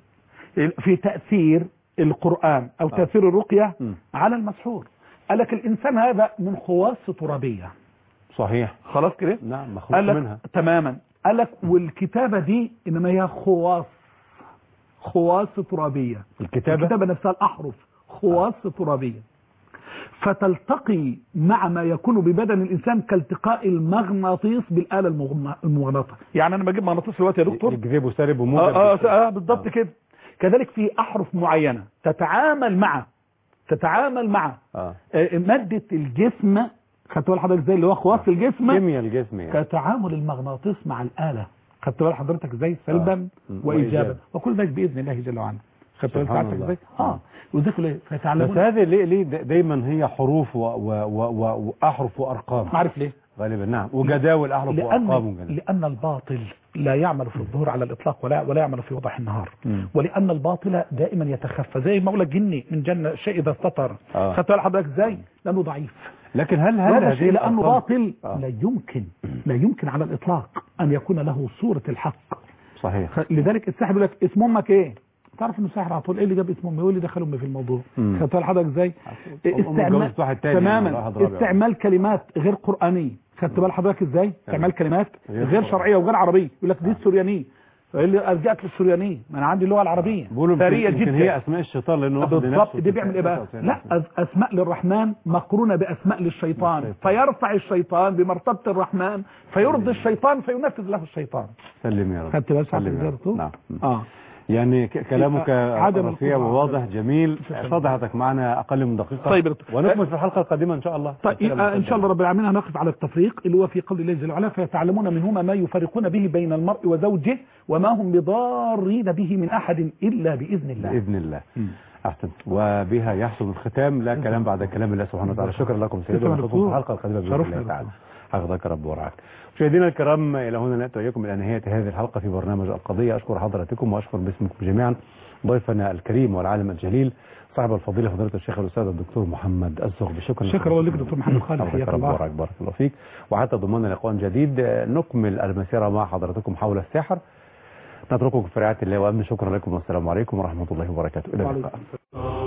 [SPEAKER 2] في تاثير القران او
[SPEAKER 1] آه.
[SPEAKER 2] تاثير الرقيه
[SPEAKER 1] مم.
[SPEAKER 2] على المسحور قال لك الانسان هذا من خواص ترابيه
[SPEAKER 1] صحيح
[SPEAKER 2] خلاص كده
[SPEAKER 1] نعم مخلوق
[SPEAKER 2] قال لك
[SPEAKER 1] منها
[SPEAKER 2] تماما قال لك والكتابه دي انما هي خواص خواص ترابيه
[SPEAKER 1] الكتابة
[SPEAKER 2] الكتابه نفسها الاحرف خواص ترابيه فتلتقي مع ما يكون ببدن الانسان كالتقاء المغناطيس بالاله المغن- المغناطه يعني انا بجيب مغناطيس دلوقتي يا دكتور
[SPEAKER 1] يجذبه سالب وموجب
[SPEAKER 2] اه اه,
[SPEAKER 1] بالكتاب.
[SPEAKER 2] آه بالضبط
[SPEAKER 1] آه.
[SPEAKER 2] كده كذلك في احرف معينه تتعامل مع تتعامل مع
[SPEAKER 1] اه
[SPEAKER 2] آه، ماده الجسم خدت بال حضرتك ازاي اللي هو خواص الجسم
[SPEAKER 1] كيمياء الجسم يعني
[SPEAKER 2] كتعامل المغناطيس مع الآلة خدت بال حضرتك ازاي سلبا
[SPEAKER 1] مم.
[SPEAKER 2] وإيجابا
[SPEAKER 1] وإيجابا.
[SPEAKER 2] وكل ذلك بإذن الله جل وعلا خدت بال
[SPEAKER 1] سبحان
[SPEAKER 2] حضرتك
[SPEAKER 1] الله.
[SPEAKER 2] ازاي اه وذلك ليه
[SPEAKER 1] بس
[SPEAKER 2] فتعلمون
[SPEAKER 1] هذه ليه ليه دا- دايما هي حروف و و و و واحرف وارقام
[SPEAKER 2] عارف ليه
[SPEAKER 1] غالبا نعم وجداول احرف وارقام
[SPEAKER 2] لأن
[SPEAKER 1] وجداول
[SPEAKER 2] لأن الباطل لا يعمل في الظهور على الإطلاق ولا ولا يعمل في وضح النهار
[SPEAKER 1] مم.
[SPEAKER 2] ولأن الباطل دائما يتخفى زي ما أقول جني من جنة الشيء إذا استطر
[SPEAKER 1] آه.
[SPEAKER 2] خدت بال حضرتك ازاي لأنه ضعيف
[SPEAKER 1] لكن هل هل
[SPEAKER 2] هذا
[SPEAKER 1] هذه
[SPEAKER 2] الشيء لأنه
[SPEAKER 1] الأرقام-
[SPEAKER 2] باطل
[SPEAKER 1] آه.
[SPEAKER 2] لا يمكن لا يمكن على الإطلاق أن يكون له صورة الحق
[SPEAKER 1] صحيح
[SPEAKER 2] خ- لذلك الساحر يقول لك اسم امك ايه تعرف انه ساحر على طول ايه اللي جاب اسم امي وايه اللي دخل امي في الموضوع
[SPEAKER 1] مم.
[SPEAKER 2] خدت بالك حضرتك ازاي
[SPEAKER 1] أم اتجوزت واحد تاني يعني ولا
[SPEAKER 2] تماما
[SPEAKER 1] واحد رابع.
[SPEAKER 2] استعمال كلمات غير قرانيه خدت بال حضرتك ازاي استعمال كلمات
[SPEAKER 1] غير
[SPEAKER 2] غير
[SPEAKER 1] قرآنية.
[SPEAKER 2] شرعيه وغير عربيه يقول لك دي السوريانيه فيقول لي ارجعك للسوريانيه ما انا عندي اللغه العربيه
[SPEAKER 1] بيقولوا
[SPEAKER 2] ثريه
[SPEAKER 1] يمكن, يمكن
[SPEAKER 2] جدا
[SPEAKER 1] هي اسماء الشيطان لانه واخد
[SPEAKER 2] بالضبط
[SPEAKER 1] لنفسه
[SPEAKER 2] دي بيعمل ايه بقى
[SPEAKER 1] 99
[SPEAKER 2] لا أس- اسماء للرحمن مقرونه باسماء للشيطان
[SPEAKER 1] للشيطان.
[SPEAKER 2] فيرفع الشيطان بمرتبه الرحمن فيرضي الشيطان فينفذ له الشيطان
[SPEAKER 1] سلم يا رب
[SPEAKER 2] خدت بالك
[SPEAKER 1] سلم يا رب.
[SPEAKER 2] حضرتك
[SPEAKER 1] نعم
[SPEAKER 2] اه
[SPEAKER 1] يعني ك- كلامك
[SPEAKER 2] عدم
[SPEAKER 1] رفيع
[SPEAKER 2] القدرة
[SPEAKER 1] وواضح
[SPEAKER 2] على-
[SPEAKER 1] جميل
[SPEAKER 2] شكراً.
[SPEAKER 1] فضحتك معنا اقل من دقيقه
[SPEAKER 2] طيب يا دكتور.
[SPEAKER 1] ونكمل في الحلقه القادمه ان شاء الله
[SPEAKER 2] طيب آه، ان شاء الله رب العالمين هنقف على التفريق اللي هو في قول الله جل وعلا فيتعلمون منهما ما يفرقون به بين المرء وزوجه وما هم بضارين به من احد الا باذن الله
[SPEAKER 1] باذن الله احسن وبها يحسن الختام لا كلام بعد كلام الله سبحانه وتعالى شكرا لكم سيدي
[SPEAKER 2] شكراً
[SPEAKER 1] ونشوفكم في
[SPEAKER 2] دكتور.
[SPEAKER 1] الحلقه القادمه باذن
[SPEAKER 2] شرفنا
[SPEAKER 1] الله تعالى
[SPEAKER 2] دكتور.
[SPEAKER 1] حفظك رب ورعاك مشاهدينا الكرام الى هنا ناتي واياكم الى نهايه هذه الحلقه في برنامج القضيه اشكر حضراتكم واشكر باسمكم جميعا ضيفنا الكريم والعالم الجليل صاحب الفضيله فضيله الشيخ الاستاذ الدكتور محمد الزغبي شكرا
[SPEAKER 2] شكرا لك دكتور محمد خالد
[SPEAKER 1] حفظك
[SPEAKER 2] حياك
[SPEAKER 1] رب
[SPEAKER 2] الله
[SPEAKER 1] وبارك بارك الله فيك وحتى ضمننا لقاء جديد آه، نكمل المسيره مع حضراتكم حول الساحر نترككم في رعايه الله وامن شكرا لكم والسلام عليكم ورحمه الله وبركاته الى اللقاء
[SPEAKER 2] وعليكم السلام.